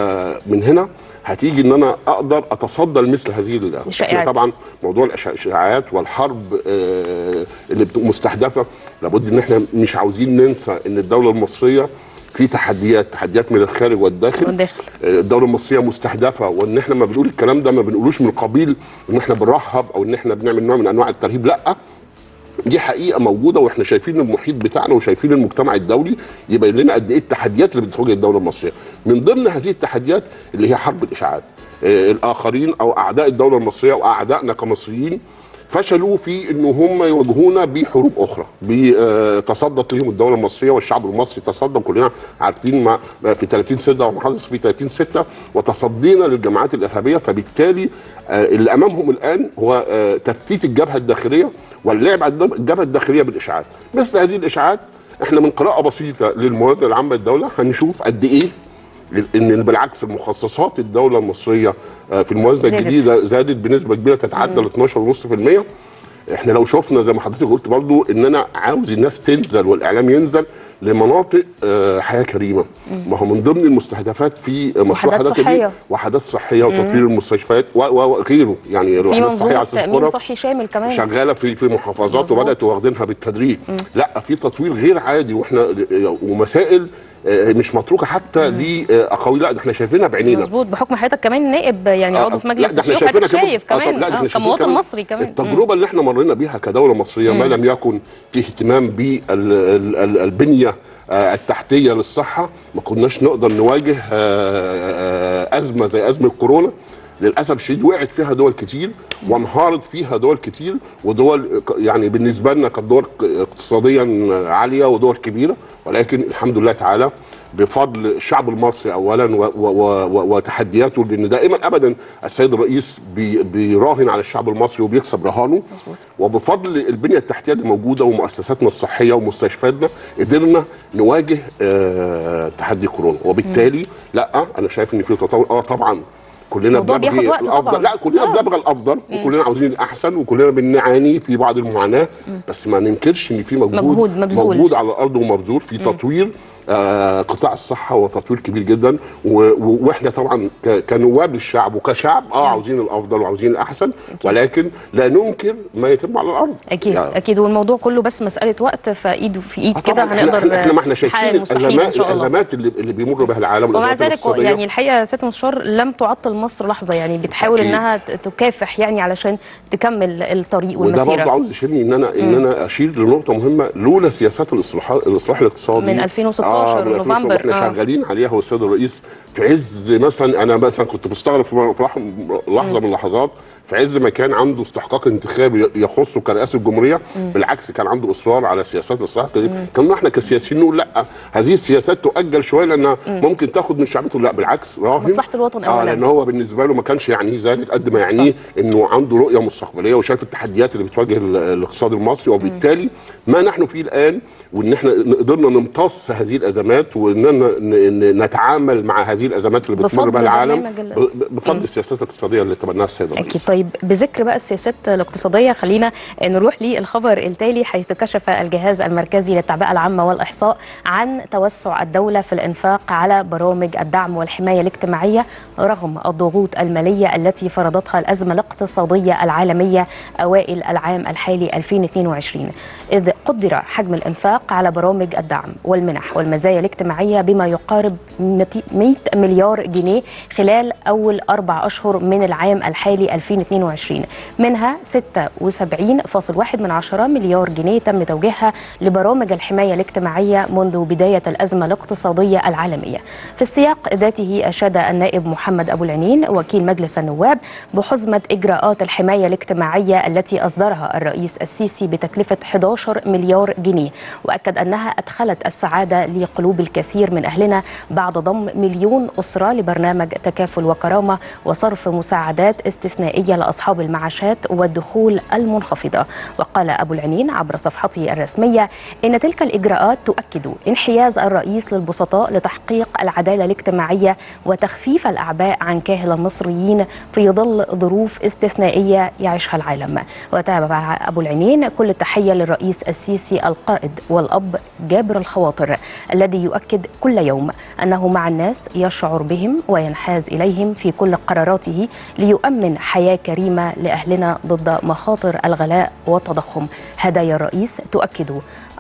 ومن هنا هتيجي ان انا اقدر اتصدى لمثل هذه ال- الشائعات. إحنا طبعا موضوع الإشا- الاشاعات والحرب آه، اللي بت- مستهدفه لابد ان احنا مش عاوزين ننسى ان الدوله المصريه في في تحديات تحديات من الخارج والداخل والداخل. الدوله المصريه مستهدفه وان احنا ما بنقول الكلام ده ما بنقولوش من قبيل ان احنا بنرحب او ان احنا بنعمل نوع من انواع الترهيب لا دي حقيقه موجوده واحنا شايفين المحيط بتاعنا وشايفين المجتمع الدولي يبين لنا قد ايه التحديات اللي بتواجه الدوله المصريه من ضمن هذه التحديات اللي هي حرب الاشاعات آه، الاخرين او اعداء الدوله المصريه واعدائنا كمصريين فشلوا في ان هم يواجهونا بحروب اخرى بتصدت لهم الدوله المصريه والشعب المصري تصدى كلنا عارفين ما ما في 30 6 وما حدث في 30 6 وتصدينا للجماعات الارهابيه فبالتالي آه، اللي امامهم الان هو آه، تفتيت الجبهه الداخليه واللعب على الدم- الجبهه الداخليه بالاشاعات مثل هذه الاشاعات احنا من قراءه بسيطه للموازنه العامه للدوله هنشوف قد ايه ان بالعكس المخصصات الدوله المصريه آه، في الموازنه زادت. الجديده زادت بنسبه كبيره تتعدى ال 12.5% احنا لو شفنا زي ما حضرتك قلت برضو ان انا عاوز الناس تنزل والاعلام ينزل لمناطق آه، حياه كريمه ما هو من ضمن المستهدفات في مشروع وحدات حضرتك كبير صحية. وحدات صحيه مم. وتطوير المستشفيات و- و- وغيره يعني في الوحدات الصحيه منظومه على اساس تامين الكرة صحي شامل كمان شغاله في في محافظات مظبوط. وبدات واخدينها بالتدريج لا في تطوير غير عادي واحنا ومسائل آه، مش متروكه حتى لاقاويل لا ده احنا شايفينها بعينينا مظبوط بحكم حضرتك كمان نائب يعني آه، عضو في لا، مجلس ده احنا الشيوخ شايفينها حضرتك كمان- شايف آه، طب كمان لا، ده آه، احنا شايفين كمواطن كمان مصري كمان التجربه اللي احنا مرينا بيها كدوله مصريه ما مم. لم يكن في اهتمام بالبنيه التحتيه للصحه ما كناش نقدر نواجه آه، آه، ازمه زي ازمه كورونا للاسف الشديد وقعت فيها دول كتير وانهارت فيها دول كتير ودول ك- يعني بالنسبه لنا كانت دول ك- اقتصاديا عاليه ودول كبيره ولكن الحمد لله تعالى بفضل الشعب المصري اولا و و و وتحدياته لان دائما ابدا السيد الرئيس بي بيراهن على الشعب المصري وبيكسب رهانه وبفضل البنيه التحتيه اللي موجوده ومؤسساتنا الصحيه ومستشفياتنا قدرنا نواجه آه تحدي كورونا وبالتالي لا انا شايف ان في تطور اه طبعا كلنا الموضوع بياخد بنبغي وقت الافضل طبعاً. لا كلنا آه. بنبغى الافضل مم. وكلنا عاوزين الاحسن وكلنا بنعاني في بعض المعاناه بس ما ننكرش ان في مجهود مجهود مبذول. موجود على الارض ومبذول في مم. تطوير آه قطاع الصحه وتطوير كبير جدا و- و- واحنا طبعا ك- كنواب للشعب وكشعب اه عاوزين الافضل وعاوزين الاحسن ولكن لا ننكر ما يتم على الارض اكيد يعني اكيد والموضوع كله بس مساله وقت فايد في ايد كده طبعاً هنقدر احنا, احنا ما احنا نحقق شايفين المستحيل ان الازمات شاء الله الازمات اللي, اللي بيمر بها العالم ومع الازمات ذلك الاقتصادية. يعني الحقيقه يا سياده المستشار لم تعطل مصر لحظه يعني بتحاول أكيد. انها ت- تكافح يعني علشان تكمل الطريق وده برضه والمسيره عاوز يشيلني ان انا ان مم. انا اشير لنقطه مهمه لولا سياسات الاصلاح الاصلاح الاقتصادي من 2016 من 2016 نوفمبر، احنا آه. شغالين عليها هو السيد الرئيس في عز مثلا انا مثلا كنت مستغرب في في لح- لحظه من اللحظات في عز ما كان عنده استحقاق انتخابي يخصه كرئاسه الجمهوريه مم. بالعكس كان عنده اصرار على سياسات الاصلاح الاقتصادي. كنا احنا كسياسيين نقول لا هذه السياسات تؤجل شويه لانها مم. ممكن تاخد من شعبيته لا بالعكس راهن مصلحه الوطن اه اولا لان هو بالنسبه له ما كانش يعنيه ذلك قد ما يعنيه انه عنده رؤيه مستقبليه وشايف التحديات اللي بتواجه ال- الاقتصاد المصري وبالتالي ما نحن فيه الان وان احنا قدرنا نمتص هذه الازمات واننا ن- ن- نتعامل مع هذه الازمات اللي بتمر بفضل بها العالم برنامج ال- ب- بفضل السياسات الاقتصاديه اللي تبناها السيد الرئيس اكيد طيب بذكر بقى السياسات الاقتصاديه خلينا نروح للخبر التالي حيث كشف الجهاز المركزي للتعبئه العامه والاحصاء عن توسع الدوله في الانفاق على برامج الدعم والحمايه الاجتماعيه رغم الضغوط الماليه التي فرضتها الازمه الاقتصاديه العالميه اوائل العام الحالي 2022 اذ قدر حجم الانفاق على برامج الدعم والمنح والمزايا الاجتماعيه بما يقارب 100 مليار جنيه خلال اول اربع اشهر من العام الحالي 2022 منها 76.1 من عشرة مليار جنيه تم توجيهها لبرامج الحمايه الاجتماعيه منذ بدايه الازمه الاقتصاديه العالميه في السياق ذاته اشاد النائب محمد ابو العنين وكيل مجلس النواب بحزمه اجراءات الحمايه الاجتماعيه التي اصدرها الرئيس السيسي بتكلفه 11 مليار جنيه واكد انها ادخلت السعاده لقلوب الكثير من اهلنا بعد ضم مليون اسره لبرنامج تكافل وكرامه وصرف مساعدات استثنائيه لاصحاب المعاشات والدخول المنخفضه وقال ابو العنين عبر صفحته الرسميه ان تلك الاجراءات تؤكد انحياز الرئيس للبسطاء لتحقيق العداله الاجتماعيه وتخفيف الاعباء عن كاهل المصريين في ظل ظروف استثنائيه يعيشها العالم وتابع ابو العنين كل التحيه للرئيس السيسي القائد والاب جابر الخواطر الذي يؤكد كل يوم انه مع الناس يشعر بهم وينحاز اليهم في كل قراراته ليؤمن حياه كريمه لاهلنا ضد مخاطر الغلاء والتضخم هدايا الرئيس تؤكد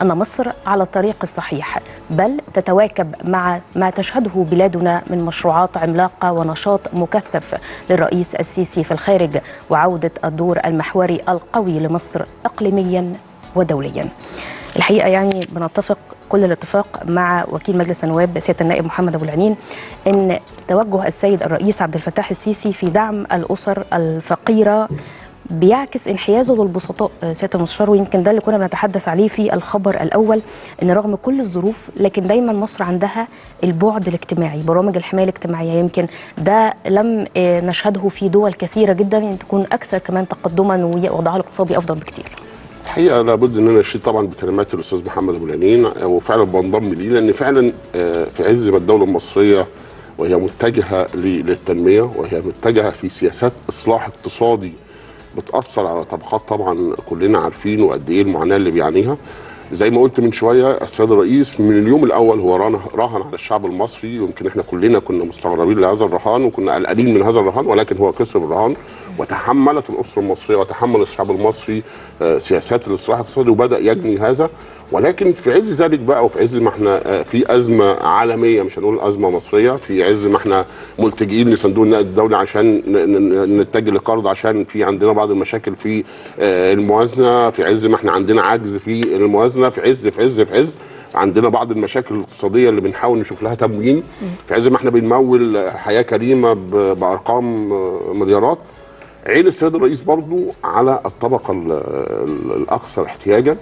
أن مصر على الطريق الصحيح بل تتواكب مع ما تشهده بلادنا من مشروعات عملاقة ونشاط مكثف للرئيس السيسي في الخارج وعودة الدور المحوري القوي لمصر إقليميا ودوليا الحقيقه يعني بنتفق كل الاتفاق مع وكيل مجلس النواب سياده النائب محمد ابو العنين ان توجه السيد الرئيس عبد الفتاح السيسي في دعم الاسر الفقيره بيعكس انحيازه للبسطاء سياده المستشار ويمكن ده اللي كنا بنتحدث عليه في الخبر الاول ان رغم كل الظروف لكن دايما مصر عندها البعد الاجتماعي برامج الحمايه الاجتماعيه يمكن ده لم نشهده في دول كثيره جدا تكون اكثر كمان تقدما ووضعها الاقتصادي افضل بكتير الحقيقه لابد ان انا اشيد طبعا بكلمات الاستاذ محمد ابو العنين وفعلا بنضم ليه لان فعلا في عز ما الدوله المصريه وهي متجهه للتنميه وهي متجهه في سياسات اصلاح اقتصادي بتاثر على طبقات طبعا كلنا عارفين وقد ايه المعاناه اللي بيعانيها زي ما قلت من شويه السيد الرئيس من اليوم الاول هو راهن على الشعب المصري يمكن احنا كلنا كنا مستغربين لهذا الرهان وكنا قلقانين من هذا الرهان ولكن هو كسب الرهان وتحملت الاسره المصريه وتحمل الشعب المصري سياسات الاصلاح الاقتصادي وبدا يجني هذا ولكن في عز ذلك بقى وفي عز ما احنا في ازمه عالميه مش هنقول ازمه مصريه في عز ما احنا ملتجئين لصندوق النقد الدولي عشان نتجه لقرض عشان في عندنا بعض المشاكل في الموازنه في عز ما احنا عندنا عجز في الموازنه في عز في عز في عز عندنا بعض المشاكل الاقتصاديه اللي بنحاول نشوف لها تموين في عز ما احنا بنمول حياه كريمه بارقام مليارات عين السيد الرئيس برضو على الطبقه الاكثر احتياجا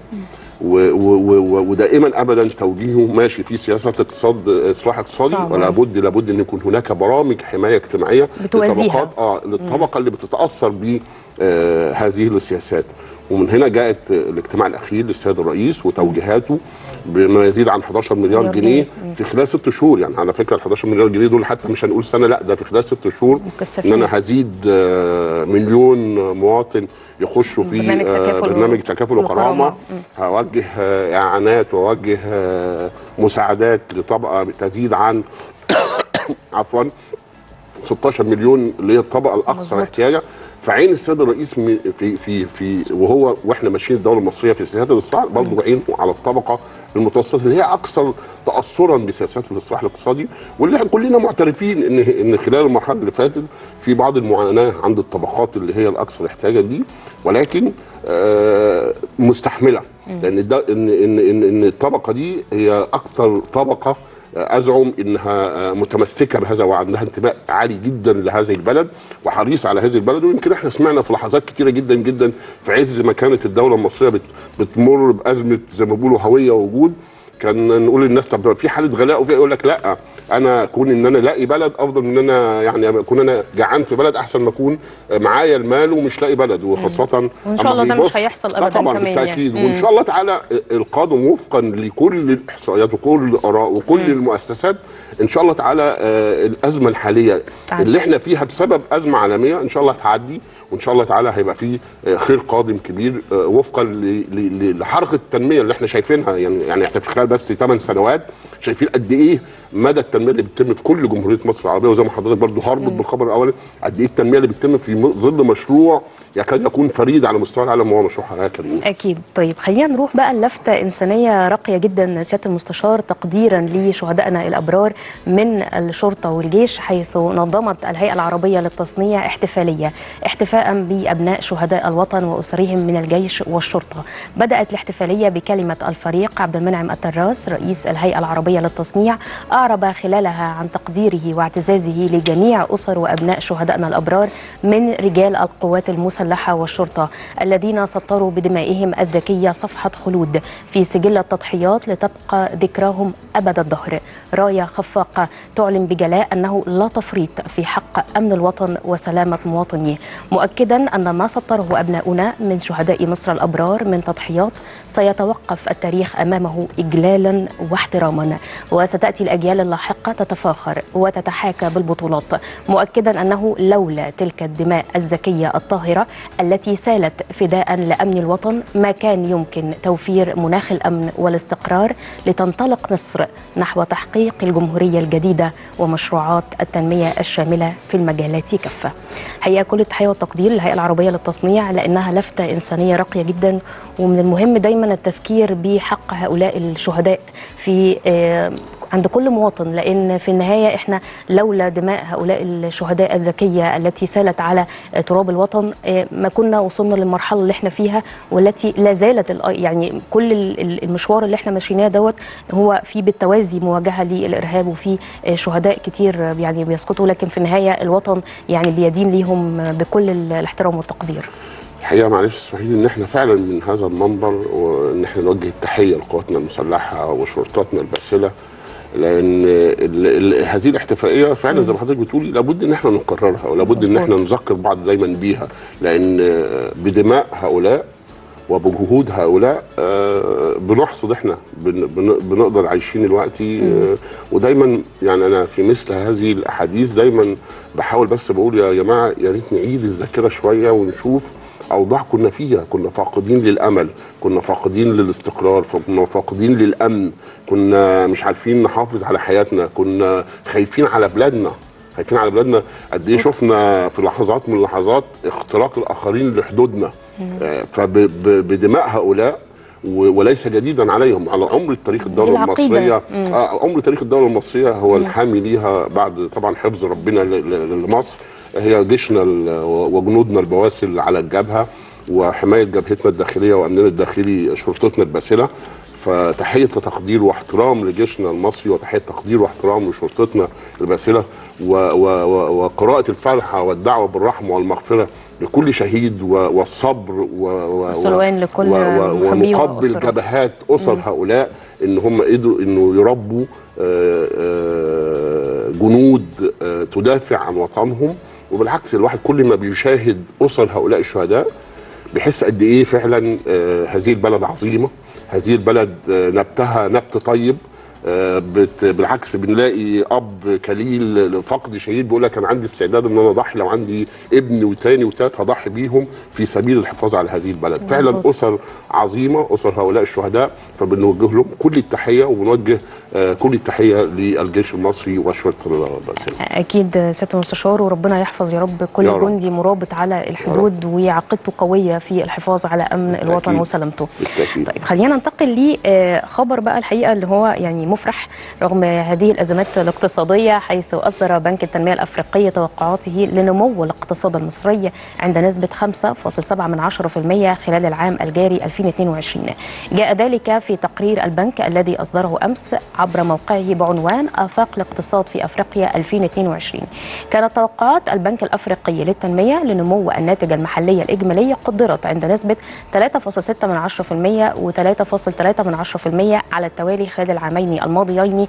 ودائما ابدا توجيهه ماشي في سياسه اقتصاد اصلاح اقتصادي ولا بد لابد ان يكون هناك برامج حمايه اجتماعيه لطبقات اه للطبقه اللي بتتاثر ب آه هذه السياسات ومن هنا جاءت الاجتماع الاخير للسيد الرئيس وتوجيهاته بما يزيد عن 11 مليار جنيه في خلال ست شهور يعني على فكره ال 11 مليار جنيه دول حتى مش هنقول سنه لا ده في خلال ست شهور ان انا هزيد مليون مواطن يخشوا في برنامج تكافل برنامج تكافل وكرامه هوجه اعانات واوجه مساعدات لطبقه تزيد عن عفوا 16 مليون اللي هي الطبقه الاكثر احتياجا فعين السيد الرئيس في في في وهو واحنا ماشيين الدوله المصريه في سياسات الاصلاح برضه عينه على الطبقه المتوسطه اللي هي اكثر تاثرا بسياسات الاصلاح الاقتصادي واللي احنا كلنا معترفين ان ان خلال المرحله اللي فاتت في بعض المعاناه عند الطبقات اللي هي الاكثر احتياجا دي ولكن آه مستحمله لان ده ان ان ان, إن الطبقه دي هي اكثر طبقه ازعم انها متمسكه بهذا وعندها انتماء عالي جدا لهذه البلد وحريص على هذه البلد ويمكن احنا سمعنا في لحظات كثيره جدا جدا في عز ما كانت الدوله المصريه بت بتمر بازمه زي ما بيقولوا هويه ووجود كان نقول للناس طب في حاله غلاء وفي يقول لك لا انا كون ان انا الاقي بلد افضل من ان انا يعني اكون انا جعان في بلد احسن ما اكون معايا المال ومش لاقي بلد وخاصه وان شاء الله ده مش هيحصل ابدا طبعا كمان بالتاكيد يعني. وان شاء الله تعالى القادم وفقا لكل الاحصائيات وكل الاراء وكل مم. المؤسسات ان شاء الله تعالى آه الازمه الحاليه تعالى. اللي احنا فيها بسبب ازمه عالميه ان شاء الله تعدي وان شاء الله تعالى هيبقى في خير قادم كبير وفقا لحركه التنميه اللي احنا شايفينها يعني يعني احنا في خلال بس 8 سنوات شايفين قد ايه مدى التنميه اللي بتتم في كل جمهوريه مصر العربيه وزي ما حضرتك برضو هربط بالخبر الاولي قد ايه التنميه اللي بتتم في ظل مشروع يكاد يكون فريد على مستوى العالم وهو مشروع حياه كريمه. اكيد طيب خلينا نروح بقى لفته انسانيه راقيه جدا سياده المستشار تقديرا لشهدائنا الابرار من الشرطه والجيش حيث نظمت الهيئه العربيه للتصنيع احتفاليه احتفاء بابناء شهداء الوطن واسرهم من الجيش والشرطه. بدات الاحتفاليه بكلمه الفريق عبد المنعم التراس رئيس الهيئه العربيه للتصنيع اعرب خلالها عن تقديره واعتزازه لجميع اسر وابناء شهدائنا الابرار من رجال القوات المسلحه المسلحة والشرطة الذين سطروا بدمائهم الذكية صفحة خلود في سجل التضحيات لتبقى ذكراهم أبد الدهر راية خفاقة تعلن بجلاء أنه لا تفريط في حق أمن الوطن وسلامة مواطنيه مؤكدا أن ما سطره أبناؤنا من شهداء مصر الأبرار من تضحيات سيتوقف التاريخ أمامه إجلالا واحتراما وستأتي الأجيال اللاحقة تتفاخر وتتحاكى بالبطولات مؤكدا أنه لولا تلك الدماء الزكية الطاهرة التي سالت فداء لأمن الوطن ما كان يمكن توفير مناخ الأمن والاستقرار لتنطلق مصر نحو تحقيق الجمهورية الجديدة ومشروعات التنمية الشاملة في المجالات كافة حقيقه كل التحيه والتقدير للهيئه العربيه للتصنيع لانها لفته انسانيه راقيه جدا ومن المهم دايما التذكير بحق هؤلاء الشهداء في آه، عند كل مواطن لان في النهايه احنا لولا دماء هؤلاء الشهداء الذكيه التي سالت على آه، تراب الوطن آه، ما كنا وصلنا للمرحله اللي احنا فيها والتي لا زالت الآ- يعني كل ال- ال- المشوار اللي احنا ماشييناه دوت هو في بالتوازي مواجهه للارهاب وفي آه، شهداء كتير آه، يعني بيسقطوا لكن في النهايه الوطن يعني بيدين ليهم آه، بكل ال- الاحترام والتقدير الحقيقه معلش اسمحي لي ان احنا فعلا من هذا المنبر وان احنا نوجه التحيه لقواتنا المسلحه وشرطاتنا الباسله لان ال ال هذه الاحتفائيه فعلا زي ما حضرتك بتقولي لابد ان احنا نكررها ولابد ان احنا نذكر بعض دايما بيها لان بدماء هؤلاء وبجهود هؤلاء آه، بنحصد احنا بن- بن- بنقدر عايشين دلوقتي آه، ودايما يعني انا في مثل هذه الاحاديث دايما بحاول بس بقول يا جماعه يا ريت نعيد الذاكره شويه ونشوف اوضاع كنا فيها كنا فاقدين للامل كنا فاقدين للاستقرار كنا فاقدين للامن كنا مش عارفين نحافظ على حياتنا كنا خايفين على بلادنا خايفين على بلادنا قد ايه شفنا في لحظات من اللحظات اختراق الاخرين لحدودنا آه، فبدماء هؤلاء و- وليس جديدا عليهم على عمر تاريخ الدوله العقيدة. المصريه مم. آه عمر تاريخ الدوله المصريه هو مم. الحامي ليها بعد طبعا حفظ ربنا ل- ل- لمصر هي جيشنا ال- وجنودنا البواسل على الجبهه وحمايه جبهتنا الداخليه وامننا الداخلي شرطتنا الباسله فتحيه تقدير واحترام لجيشنا المصري وتحيه تقدير واحترام لشرطتنا الباسله و و و وقراءه الفاتحه والدعوه بالرحمه والمغفره لكل شهيد و والصبر و و والسلوان لكل و و محبي ومقبل وأسرة. جبهات اسر مم. هؤلاء ان هم قدروا انه يربوا آه، آه، جنود آه، تدافع عن وطنهم وبالعكس الواحد كل ما بيشاهد اسر هؤلاء الشهداء بيحس قد ايه فعلا آه، هذه البلد عظيمه هذه البلد آه، نبتها نبت طيب آه، بت- بالعكس بنلاقي اب كليل لفقد شهيد بيقول لك انا عندي استعداد ان انا اضحي لو عندي ابن وتاني وتالت هضحي بيهم في سبيل الحفاظ على هذه البلد فعلا مظبوط. اسر عظيمه اسر هؤلاء الشهداء فبنوجه لهم كل التحيه وبنوجه آه، كل التحيه للجيش المصري والشرطه الباسله اكيد سياده المستشار وربنا يحفظ يا رب كل يا رب. جندي مرابط على الحدود وعقيدته قويه في الحفاظ على امن الوطن بالتأكيد. وسلامته بالتاكيد طيب خلينا ننتقل لخبر بقى الحقيقه اللي هو يعني مفرح رغم هذه الازمات الاقتصاديه حيث اصدر بنك التنميه الافريقيه توقعاته لنمو الاقتصاد المصري عند نسبه 5.7 من 10% خلال العام الجاري 2022 جاء ذلك في تقرير البنك الذي اصدره امس عبر موقعه بعنوان افاق الاقتصاد في افريقيا 2022 كانت توقعات البنك الافريقي للتنميه لنمو الناتج المحلي الاجمالي قدرت عند نسبه 3.6 من 10% و 3.3 من 10% على التوالي خلال العامين الماضيين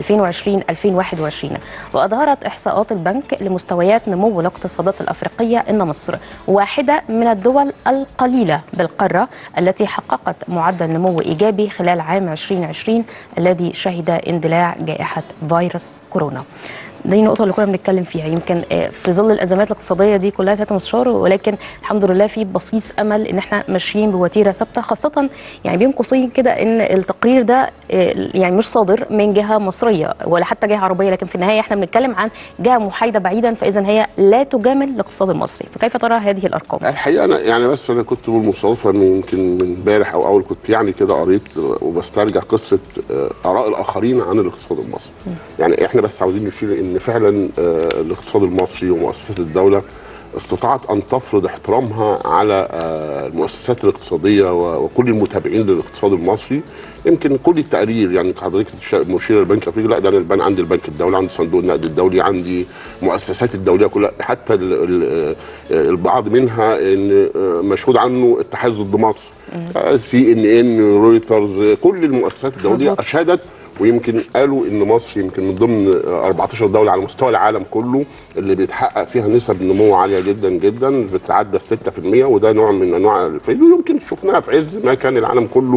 2020-2021 وأظهرت إحصاءات البنك لمستويات نمو الاقتصادات الأفريقية أن مصر واحدة من الدول القليلة بالقارة التي حققت معدل نمو إيجابي خلال عام 2020 الذي شهد اندلاع جائحة فيروس كورونا دي النقطة اللي كنا بنتكلم فيها يمكن آه، في ظل الأزمات الاقتصادية دي كلها سيادة مستشار ولكن الحمد لله في بصيص أمل إن احنا ماشيين بوتيرة ثابتة خاصة يعني بين قوسين كده إن التقرير ده آه، يعني مش صادر من جهة مصرية ولا حتى جهة عربية لكن في النهاية احنا بنتكلم عن جهة محايدة بعيدا فإذا هي لا تجامل الاقتصاد المصري فكيف ترى هذه الأرقام؟ الحقيقه انا يعني بس انا كنت بالمصادفه من يمكن من امبارح او اول كنت يعني كده قريت وبسترجع قصه آه، اراء الاخرين عن الاقتصاد المصري يعني احنا بس عاوزين نشير ان فعلا آه، الاقتصاد المصري ومؤسسات الدوله استطاعت ان تفرض احترامها على آه، المؤسسات الاقتصاديه و- وكل المتابعين للاقتصاد المصري يمكن كل التقارير يعني حضرتك تشا- مشير البنك الافريقي لا ده انا البنك عندي البنك الدولي عندي صندوق النقد الدولي عندي مؤسسات الدوليه كلها حتى ال ال البعض منها ان آه، مشهود عنه اتحاد ضد مصر سي ان ان رويترز كل المؤسسات الدوليه مظبوط. اشادت ويمكن قالوا ان مصر يمكن من ضمن 14 دوله على مستوى العالم كله اللي بيتحقق فيها نسب نمو عاليه جدا جدا بتتعدى ال 6% وده نوع من انواع الفايده ويمكن شفناها في عز ما كان العالم كله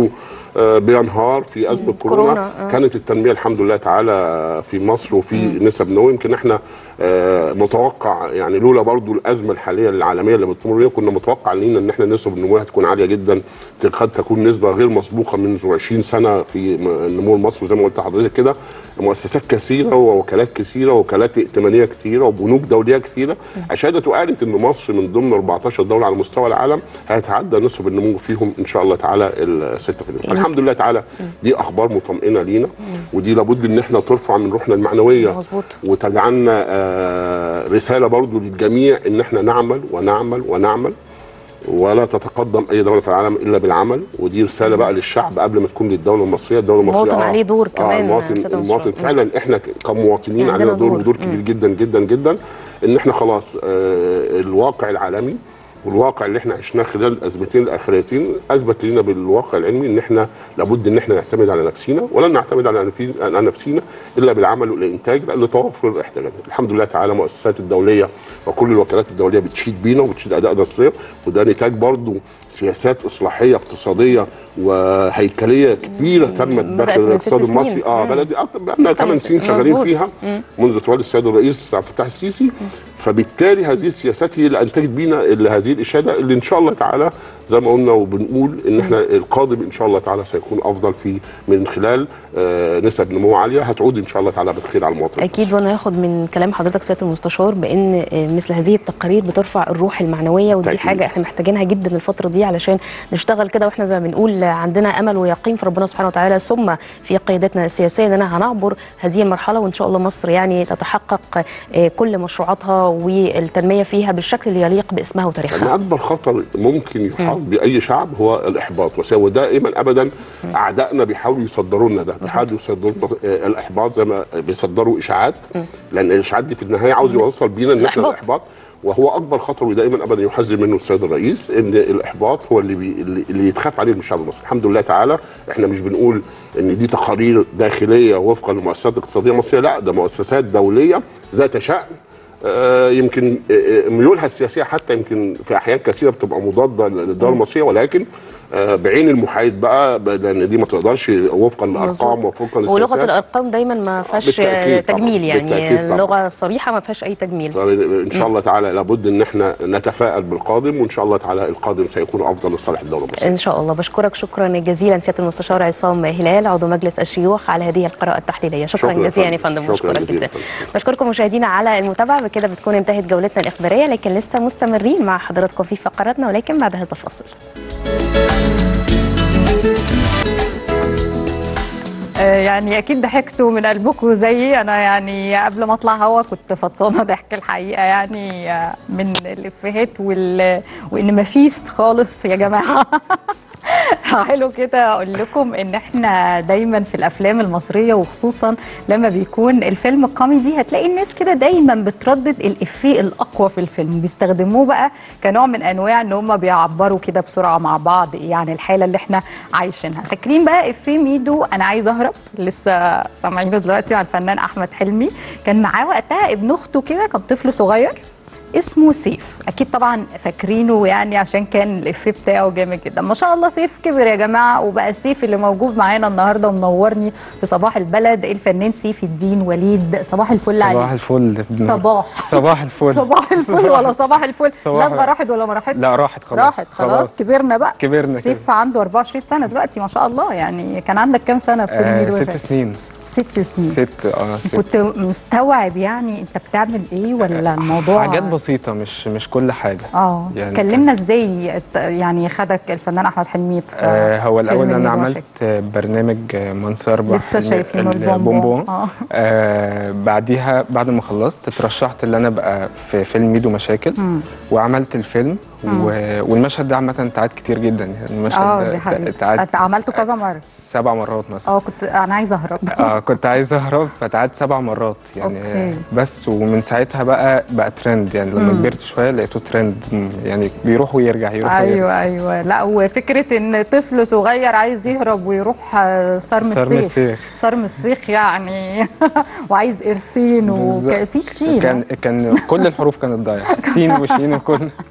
آه، بينهار في ازمه كورونا, كورونا، آه. كانت التنميه الحمد لله تعالى في مصر وفي نسب نمو يمكن احنا آه، متوقع يعني لولا برضو الازمه الحاليه العالميه اللي بتمر بيها كنا متوقع لينا ان احنا نسب النمو هتكون عاليه جدا قد تكون نسبه غير مسبوقه منذ 20 سنه في م- النمو المصري زي ما قلت لحضرتك كده مؤسسات كثيره ووكالات كثيره ووكالات ائتمانيه كثيره وبنوك دوليه كثيره اشادت وقالت ان مصر من ضمن 14 دوله على مستوى العالم هيتعدى نسب النمو فيهم ان شاء الله تعالى ال 6% الحمد لله تعالى دي اخبار مطمئنه لينا ودي لابد ان احنا ترفع من روحنا المعنويه مظبوط وتجعلنا آه، رساله برضو للجميع ان احنا نعمل ونعمل ونعمل ولا تتقدم اي دوله في العالم الا بالعمل ودي رساله بقى للشعب قبل ما تكون للدوله المصريه الدوله المصريه المواطن عليه دور آه كمان المواطن سيادة المواطن المستشار. فعلا احنا ك- كمواطنين عندنا علينا دور دور. ودور كبير جدا جدا جدا ان احنا خلاص آه الواقع العالمي والواقع اللي احنا عشناه خلال الازمتين الاخرتين اثبت لنا بالواقع العلمي ان احنا لابد ان احنا نعتمد على نفسنا ولن نعتمد على نفي- على نفسنا الا بالعمل والانتاج لتوفر الاحتياجات الحمد لله تعالى المؤسسات الدوليه وكل الوكالات الدوليه بتشيد بينا وبتشيد ادائنا الصيف وده نتاج برضو سياسات اصلاحيه اقتصاديه وهيكليه كبيره تمت بدأت داخل من الاقتصاد ست المصري سنين. اه مم. بلدي اكتر بقالنا 8 سنين شغالين مظبوط. فيها مم. منذ تولي السيد الرئيس عبد الفتاح السيسي فبالتالي هذه السياسات هي اللي انتجت بينا اللي هذه الاشاده اللي ان شاء الله تعالى زي ما قلنا وبنقول ان احنا القادم ان شاء الله تعالى سيكون افضل في من خلال آه نسب نمو عاليه هتعود ان شاء الله تعالى بالخير على المواطن اكيد وانا هاخد من كلام حضرتك سياده المستشار بان آه، مثل هذه التقارير بترفع الروح المعنويه ودي تأكيد. حاجه احنا محتاجينها جدا الفتره دي علشان نشتغل كده واحنا زي ما بنقول عندنا امل ويقين في ربنا سبحانه وتعالى ثم في قيادتنا السياسيه اننا هنعبر هذه المرحله وان شاء الله مصر يعني تتحقق آه، كل مشروعاتها والتنميه فيها بالشكل اللي يليق باسمها يعني وتاريخها اكبر خطر ممكن يحاط باي شعب هو الاحباط وس- ودائما ابدا اعدائنا بيحاولوا يصدروا لنا ده بيحاولوا يصدروا لنا آه، الاحباط زي ما بيصدروا اشاعات لان الاشاعات دي في النهايه عاوز يوصل بينا ان احنا الإحباط. الاحباط وهو اكبر خطر ودائما ابدا يحذر منه السيد الرئيس ان الاحباط هو اللي بي اللي- اللي يتخاف عليه من الشعب المصري الحمد لله تعالى احنا مش بنقول ان دي تقارير داخليه وفقا لمؤسسات اقتصاديه مصريه لا ده مؤسسات دوليه ذات شأن آه، يمكن آه، آه، ميولها السياسيه حتى يمكن في احيان كثيره بتبقى مضاده للدوله المصريه ولكن آه، بعين المحايد بقى ب- لان دي ما تقدرش وفقا للارقام وفقا ولغه للسياسات الارقام دايما ما فيهاش بالتأكيد طبعاً، تجميل يعني بالتأكيد طبعاً. اللغه الصريحه ما فيهاش اي تجميل ان شاء الله تعالى لابد ان احنا نتفائل بالقادم وان شاء الله تعالى القادم سيكون افضل لصالح الدوله المصريه ان شاء الله بشكرك شكرا جزيلا سياده المستشار عصام هلال عضو مجلس الشيوخ على هذه القراءه التحليليه شكرا, شكراً يا جزيلا يا فندم. فندم شكراً بشكرك جزيلاً جدا يا فندم. بشكركم مشاهدينا على المتابعه بكده بتكون انتهت جولتنا الاخباريه لكن لسه مستمرين مع حضراتكم في فقراتنا ولكن بعد هذا الفاصل آه، يعني اكيد ضحكتوا من قلبكم زيي انا يعني قبل ما اطلع هوا كنت فطسانه ضحك الحقيقه يعني آه، من الافيهات وال... وان مفيش خالص يا جماعه حلو كده اقول لكم ان احنا دايما في الافلام المصريه وخصوصا لما بيكون الفيلم كوميدي هتلاقي الناس كده دايما بتردد الافيه الاقوى في الفيلم بيستخدموه بقى كنوع من انواع ان هم بيعبروا كده بسرعه مع بعض ايه عن الحاله اللي احنا عايشينها فاكرين بقى افيه ميدو انا عايز اهرب لسه سامعينه دلوقتي مع الفنان احمد حلمي كان معاه وقتها ابن اخته كده كان طفل صغير اسمه سيف اكيد طبعا فاكرينه يعني عشان كان الافيه بتاعه جامد جدا ما شاء الله سيف كبر يا جماعه وبقى السيف اللي موجود معانا النهارده ومنورني في صباح البلد الفنان سيف الدين وليد صباح الفل صباح عليك الفل صباح صباح الفل صباح الفل ولا صباح الفل صباح لا راحت ولا ما راحتش لا راحت خلاص راحت خلاص, خلاص. كبرنا بقى كبرنا سيف عنده 24 سنه دلوقتي ما شاء الله يعني كان عندك كام سنه في فيلم آه ميدو ست وفاء؟ سنين ست سنين ست اه ست. كنت مستوعب يعني انت بتعمل ايه ولا الموضوع حاجات بسيطة مش مش كل حاجة اه يعني كلمنا ازاي ات- يعني خدك الفنان احمد حلمي في آه هو فيلم الأول أنا ميدو عملت آه، برنامج آه، منصر بحر لسه شايفينه ال- البونبون اه آه بعديها بعد ما خلصت اترشحت ان انا ابقى في فيلم ميدو مشاكل مم. وعملت الفيلم مم. و... والمشهد ده عامة اتعاد كتير جدا يعني المشهد اه ده دي حقيقة اتعاد ات- عملته كذا مرة سبع مرات مثلا اه كنت انا عايزة اهرب اه كنت عايز اهرب فتعاد سبع مرات يعني أوكي. بس ومن ساعتها بقى بقى ترند يعني لما مم. كبرت شويه لقيته ترند مم، يعني بيروح ويرجع يروح ويرجع ايوه ايوه لا وفكرة ان طفل صغير عايز يهرب ويروح آه، صرم صرم السيخ السيخ. صرم السيخ يعني وعايز قرسين وفي شين كان كان كل الحروف كانت ضايعه سين وشين وكل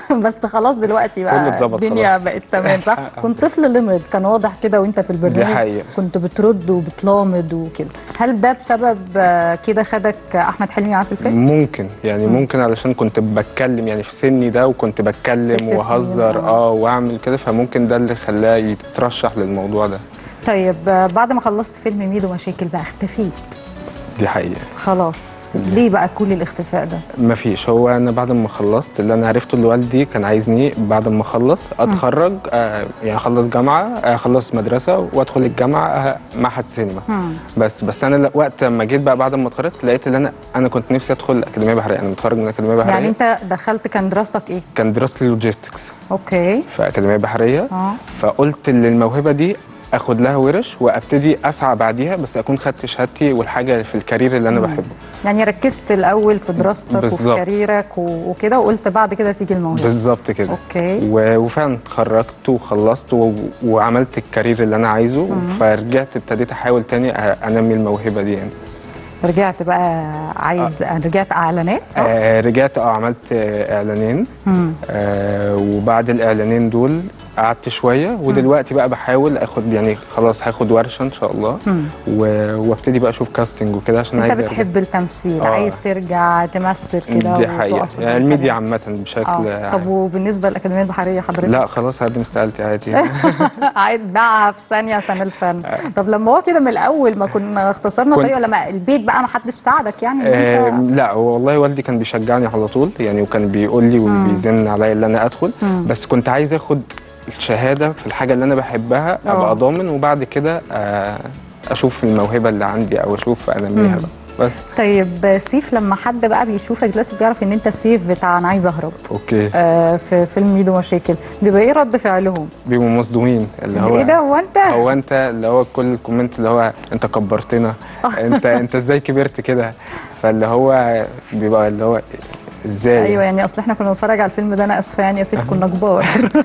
بس خلاص دلوقتي كله بقى اتظبط الدنيا خلاص. بقت تمام صح كنت طفل لمد كان واضح كده وانت في البرنامج حقيقة. كنت بترد وبتلامد وكده هل ده بسبب آه، كده خدك احمد حلمي معاه في الفيلم ممكن يعني ممكن علشان كنت بتكلم يعني في سني ده وكنت ست بتكلم سنين، واهزر آه. اه واعمل كده فممكن ده اللي خلاه يترشح للموضوع ده طيب آه، بعد ما خلصت فيلم ميدو مشاكل بقى اختفيت دي حقيقة خلاص ليه بقى كل الاختفاء ده مفيش هو انا بعد ما خلصت اللي انا عرفته اللي والدي كان عايزني بعد ما اخلص اتخرج آه يعني اخلص جامعه آه، اخلص مدرسه وادخل الجامعه آه معهد سينما مم. بس بس انا ل- وقت ما جيت بقى بعد ما اتخرجت لقيت ان انا انا كنت نفسي ادخل اكاديميه بحريه انا متخرج من اكاديميه بحريه يعني انت دخلت كان دراستك ايه كان دراستي لوجيستكس اوكي في اكاديميه بحريه اه فقلت ان الموهبه دي اخد لها ورش وابتدي اسعى بعديها بس اكون خدت شهادتي والحاجه في الكارير اللي انا مم. بحبه يعني ركزت الاول في دراستك وفي بالظبط. كاريرك و- وكده وقلت بعد كده تيجي الموهبه بالظبط كده اوكي و- وفعلا اتخرجت وخلصت و... وعملت الكارير اللي انا عايزه مم. فرجعت ابتديت احاول تاني أ- انمي الموهبه دي يعني رجعت بقى عايز رجعت اعلانات صح؟ آه رجعت اه عملت آه اعلانين مم. آه وبعد الاعلانين دول قعدت شويه ودلوقتي بقى بحاول اخد يعني خلاص هاخد ورشه ان شاء الله مم. و- وابتدي بقى اشوف كاستنج وكده عشان انت عايز أرجع. بتحب التمثيل آه. عايز ترجع تمثل كده دي حقيقه وتقف يعني قدام الميديا كاميرا. عامه بشكل اه طب عام. وبالنسبه للاكاديميه البحريه حضرتك لا خلاص هقدم استقالتي عادي عايز باعها في ثانيه عشان الفن طب لما هو كده من الاول ما كنا اختصرنا كنت- طريق ولا ما البيت بقى ما حدش ساعدك يعني ان آه انت لا هو والله والدي كان بيشجعني على طول يعني وكان بيقول لي مم. وبيزن عليا ان انا ادخل مم. بس كنت عايز اخد الشهاده في الحاجه اللي انا بحبها آه. ابقى ضامن وبعد كده آه اشوف الموهبه اللي عندي او اشوف انميها مم. بقى بس طيب سيف لما حد بقى بيشوفك دلوقتي بيعرف ان انت سيف بتاع انا عايز اهرب اوكي آه في فيلم ميدو مشاكل بيبقى ايه رد فعلهم؟ بيبقوا مصدومين اللي هو ايه ده هو انت؟ هو انت اللي هو كل الكومنت اللي هو انت كبرتنا انت انت ازاي كبرت كده فاللي هو بيبقى اللي هو ازاي ايوه يعني اصل احنا كنا بنتفرج على الفيلم ده انا اسفه يعني يا سيف كنا كبار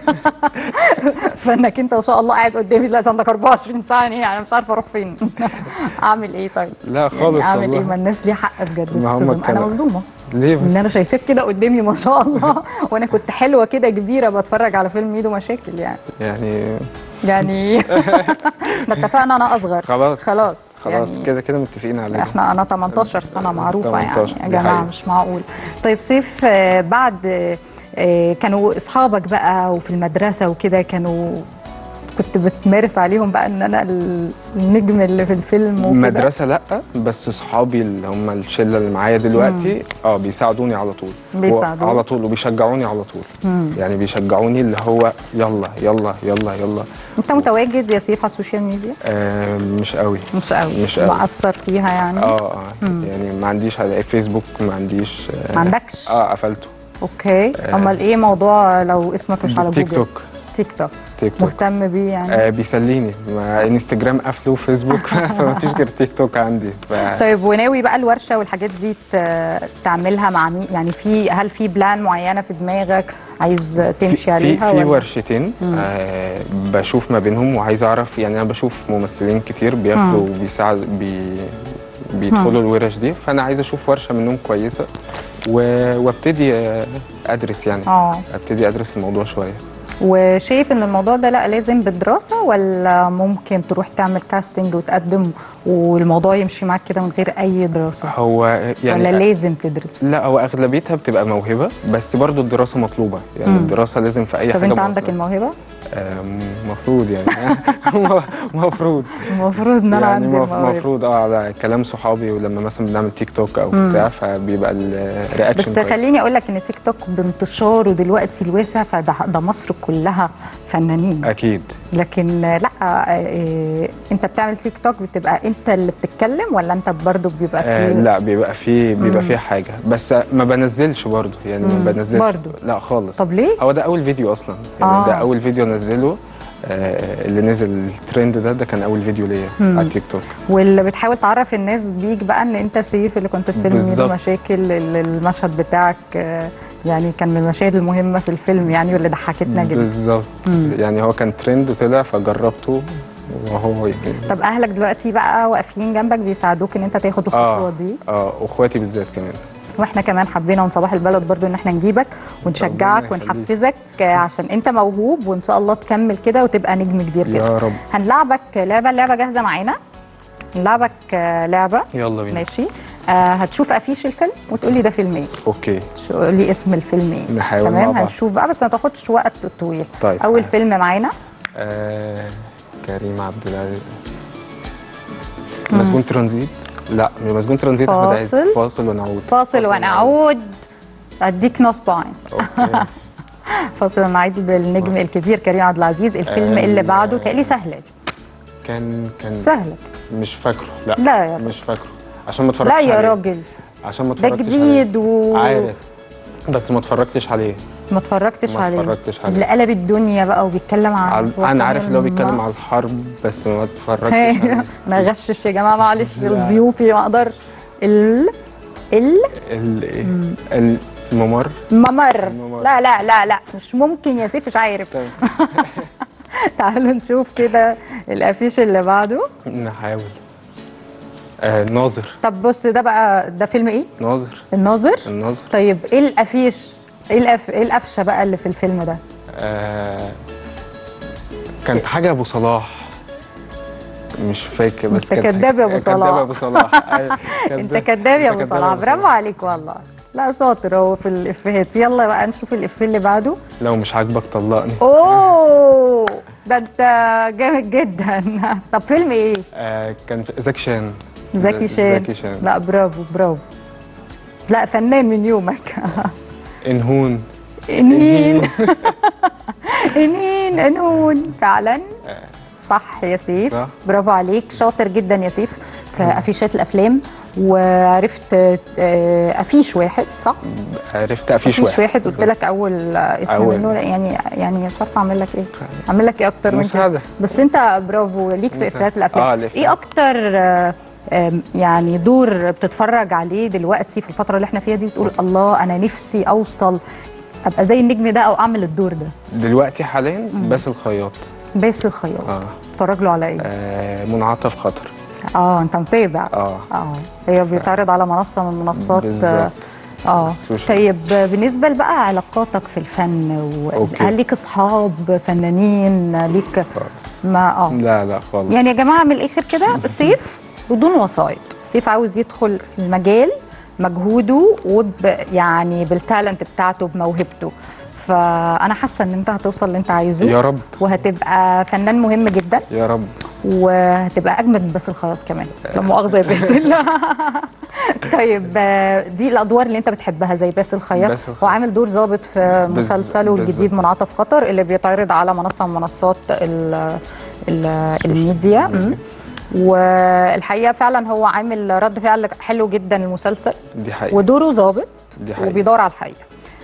فانك انت ما شاء الله قاعد قدامي دلوقتي عندك 24 سنه يعني انا مش عارفه اروح فين اعمل ايه طيب؟ لا خالص يعني اعمل والله. ايه ما الناس ليها حق بجد ما هم تتصدم انا كانوا- مصدومه ليه بس ان انا شايفاك كده قدامي ما شاء الله وانا كنت حلوه كده كبيره بتفرج على فيلم ميدو مشاكل يعني يعني يعني احنا اتفقنا انا اصغر خلاص خلاص خلاص يعني كده كده متفقين على ده احنا انا 18 سنه معروفه يعني 18 يا دي جماعه حقيقة. مش معقول طيب سيف آه، بعد آه، كانوا اصحابك بقى وفي المدرسه وكده كانوا كنت بتمارس عليهم بقى ان انا النجم اللي في الفيلم وكده مدرسة لا بس صحابي اللي هم الشلة اللي معايا دلوقتي اه بيساعدوني على طول بيساعدوك. على طول وبيشجعوني على طول مم. يعني بيشجعوني اللي هو يلا يلا يلا يلا انت متواجد يا سيف على السوشيال ميديا آه مش قوي مش قوي مش قوي مؤثر فيها يعني اه اه مم. يعني ما عنديش على فيسبوك ما عنديش آه ما عندكش؟ اه قفلته اوكي آه. امال ايه موضوع لو اسمك مش على تيك جوجل توك تيك توك تيك توك مهتم بيه يعني آه بيسليني ما انستجرام قفله وفيسبوك فما فيش غير تيك توك عندي ف... طيب وناوي بقى الورشه والحاجات دي ت- تعملها مع مين يعني في هل في بلان معينه في دماغك عايز تمشي في عليها في ولا ورشتين مم. آه بشوف ما بينهم وعايز اعرف يعني انا بشوف ممثلين كتير بياخدوا مم. بيساعد بي بيدخلوا الورش دي فانا عايز اشوف ورشه منهم كويسه و- وابتدي آه، ادرس يعني اه ابتدي ادرس الموضوع شويه وشايف ان الموضوع ده لا لازم بالدراسه ولا ممكن تروح تعمل كاستنج وتقدم والموضوع يمشي معاك كده من غير اي دراسه هو يعني ولا لازم تدرس لا هو اغلبيتها بتبقى موهبه بس برضو الدراسه مطلوبه يعني مم. الدراسه لازم في اي طب حاجه انت عندك مطلوبة. الموهبه المفروض يعني المفروض المفروض ان انا يعني عندي مف- الموهبه مفروض اه على كلام صحابي ولما مثلا بنعمل تيك توك او مم. بتاع فبيبقى الرياكشن بس خليني اقول لك ان تيك توك بانتشاره دلوقتي الواسع فده ده مصر كلها فنانين اكيد لكن لا آه، انت بتعمل تيك توك بتبقى انت اللي بتتكلم ولا انت برضو بيبقى آه فيه لا بيبقى فيه بيبقى مم. فيه حاجه بس ما بنزلش برضو يعني مم. ما بنزلش برضو؟ لا خالص طب ليه هو ده اول فيديو اصلا يعني آه. ده اول فيديو انزله آه اللي نزل الترند ده ده كان اول فيديو ليا مم. على التيك توك واللي بتحاول تعرف الناس بيك بقى ان انت سيف اللي كنت في فيلم ميدو بالظبط. مشاكل ال- المشهد بتاعك آه، يعني كان من المشاهد المهمه في الفيلم يعني واللي ضحكتنا جدا بالظبط مم. يعني هو كان ترند وطلع فجربته وهو يعني طب اهلك دلوقتي بقى واقفين جنبك بيساعدوك ان انت تاخد الخطوه اه دي اه واخواتي بالذات كمان واحنا كمان حبينا من صباح البلد برضو ان احنا نجيبك ونشجعك ربنا يخليك. ونحفزك آه، عشان انت موهوب وان شاء الله تكمل كده وتبقى نجم كبير كده يا رب هنلعبك لعبه اللعبه جاهزه معانا نلعبك آه، لعبه يلا بينا ماشي آه هتشوف افيش الفيلم وتقولي ده فيلم ايه اوكي قولي اسم الفيلم ايه نحاول مع تمام بعض. هنشوف بقى بس ما تاخدش وقت طويل طيب اول فيلم معانا آه كريم عبد العزيز مسجون ترانزيت لا مش مسجون ترانزيت احمد عز فاصل. فاصل ونعود فاصل ونعود اديك نصبين اوكي فاصل ونعود بالنجم الكبير كريم عبد العزيز الفيلم آه، اللي بعده تقلي سهله دي كان كان سهله مش فاكره لا لا يا مش فاكره عشان ما اتفرجتش لا يا عليه. راجل عشان ما ده اتفرجتش جديد عليه. و عارف بس ما اتفرجتش عليه ما اتفرجتش ما عليه اتفرجتش عليه. اللي قلب الدنيا بقى وبيتكلم عن عن- انا عارف اللي هو بيتكلم على الحرب بس ما اتفرجتش هي، عليه ما غشش يا جماعه معلش لا. ضيوفي ما اقدرش ال ال ال- إيه؟ الممر ممر الممر. لا لا لا لا مش ممكن يا سيف مش عارف تعالوا نشوف كده الافيش اللي بعده نحاول آه ناظر طب بص ده بقى ده فيلم ايه ناظر الناظر الناظر طيب ايه الافيش ايه الأف... ايه القفشه بقى اللي في الفيلم ده آه كانت حاجه ابو صلاح مش فاكر بس انت كانت كداب يا ابو صلاح كداب يا ابو صلاح أيوة، انت كداب يا ابو كداب صلاح برافو عليك والله لا شاطر هو في الافيهات يلا بقى نشوف الافيه اللي بعده لو مش عاجبك طلقني اوه ده انت جامد جدا طب فيلم ايه آه كان في- زكي شان زكي شان زكي شان لا برافو برافو لا فنان من يومك انهون انهين انهين انهون فعلا صح يا سيف صح. برافو عليك شاطر جدا يا سيف في افيشات الافلام وعرفت آه، افيش واحد صح عرفت افيش افيش واحد واحد قلت لك اول اسم أول. منه لا، يعني يعني مش عارفه اعمل لك ايه اعمل لك ايه اكتر من كده مساعدة. بس انت برافو ليك في مساعدة. افيهات الافلام آه، الإفيهات. ايه اكتر آه، آم، يعني دور بتتفرج عليه دلوقتي في الفتره اللي احنا فيها دي بتقول الله انا نفسي اوصل ابقى زي النجم ده او اعمل الدور ده دلوقتي حاليا بس الخياط باسل الخياط اه, اتفرج له على ايه آه منعطف خطر اه انت متابع اه اه هي بيتعرض على منصه من منصات بالظبط. اه سوشيال. طيب بالنسبه بقى علاقاتك في الفن أوكي. وهل ليك اصحاب فنانين ليك ما اه لا لا خالص يعني يا جماعه من الاخر كده سيف بدون وسائط سيف عاوز يدخل المجال مجهوده وب يعني بالتالنت بتاعته بموهبته فانا حاسه ان انت هتوصل اللي انت عايزه يا رب وهتبقى فنان مهم جدا يا رب وهتبقى اجمد من باسل الخياط كمان لا مؤاخذه يا باسل طيب آه، دي الادوار اللي انت بتحبها زي باسل الخياط باسل الخياط. هو عامل دور ظابط في بز- مسلسله بالظبط. الجديد منعطف خطر اللي بيتعرض على منصه من منصات ال ال الميديا مم. والحقيقه فعلا هو عامل رد فعل حلو جدا المسلسل دي حقيقة ودوره ظابط دي حقيقة وبيدور على الحقيقه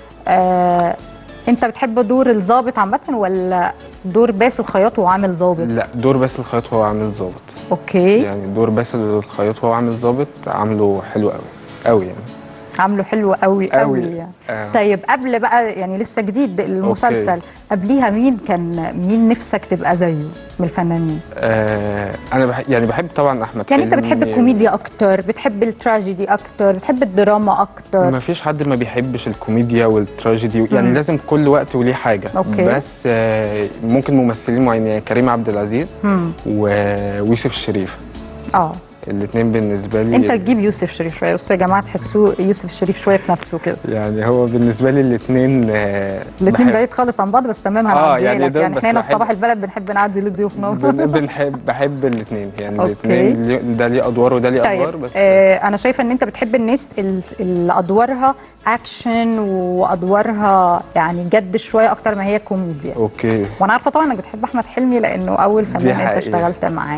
آه انت بتحب دور الظابط عامه ولا دور باسل الخياط وهو عامل ظابط لا دور باسل الخياط هو عامل ظابط اوكي يعني دور باسل الخياط هو عامل ظابط عامله حلو قوي قوي يعني عامله حلو قوي قوي, قوي. يعني. آه. طيب قبل بقى يعني لسه جديد المسلسل أوكي. قبليها مين كان مين نفسك تبقى زيه من الفنانين آه انا بح يعني بحب طبعا احمد كان انت حلمي. بتحب الكوميديا اكتر بتحب التراجيدي اكتر بتحب الدراما اكتر ما فيش حد ما بيحبش الكوميديا والتراجيدي يعني مم. لازم كل وقت وليه حاجه أوكي. بس آه ممكن ممثلين معينين يعني كريم عبد العزيز مم. و- ويوسف الشريف اه الاثنين بالنسبه لي انت تجيب يوسف شريف شويه بصوا يا جماعه تحسوه يوسف شريف شويه في نفسه كده يعني هو بالنسبه لي الاثنين آه الاثنين بحب- بعيد خالص عن بعض بس تمام آه، هنعديها يعني لك دول يعني بس احنا هنا في بحب- صباح البلد بنحب نعدي لضيوفنا بن- بنحب بحب الاثنين يعني أوكي. الاثنين ليه- ده ليه ادوار وده ليه ادوار طيب بس آه انا شايفه ان انت بتحب الناس ال- اللي ادوارها اكشن وادوارها يعني جد شويه اكتر ما هي كوميديا اوكي وانا عارفه طبعا انك بتحب احمد حلمي لانه اول فنان انت حقيقة. اشتغلت معاه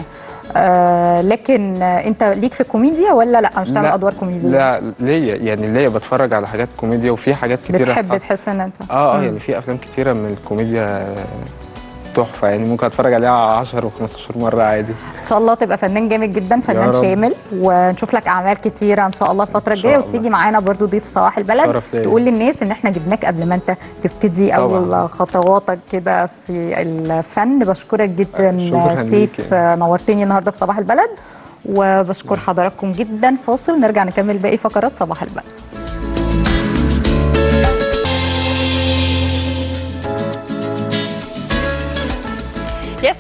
آه لكن آه انت ليك في كوميديا ولا لا مش تعمل لا، ادوار كوميديه لا ليا يعني ليا بتفرج على حاجات كوميديا وفي حاجات كتيره بتحب تحس ان انت اه اه مم. يعني في افلام كتيره من الكوميديا تحفه يعني ممكن اتفرج عليها 10 و15 مره عادي ان شاء الله تبقى فنان جامد جدا فنان رب. شامل ونشوف لك اعمال كتيره ان شاء الله الفتره إن شاء الجايه الله. وتيجي معانا برضو ضيف صباح البلد شرف ليا. تقول للناس ان احنا جبناك قبل ما انت تبتدي طبعاً. اول خطواتك كده في الفن بشكرك جدا شكراً سيف ليكي. نورتني النهارده في صباح البلد وبشكر حضراتكم جدا فاصل نرجع نكمل باقي فقرات صباح البلد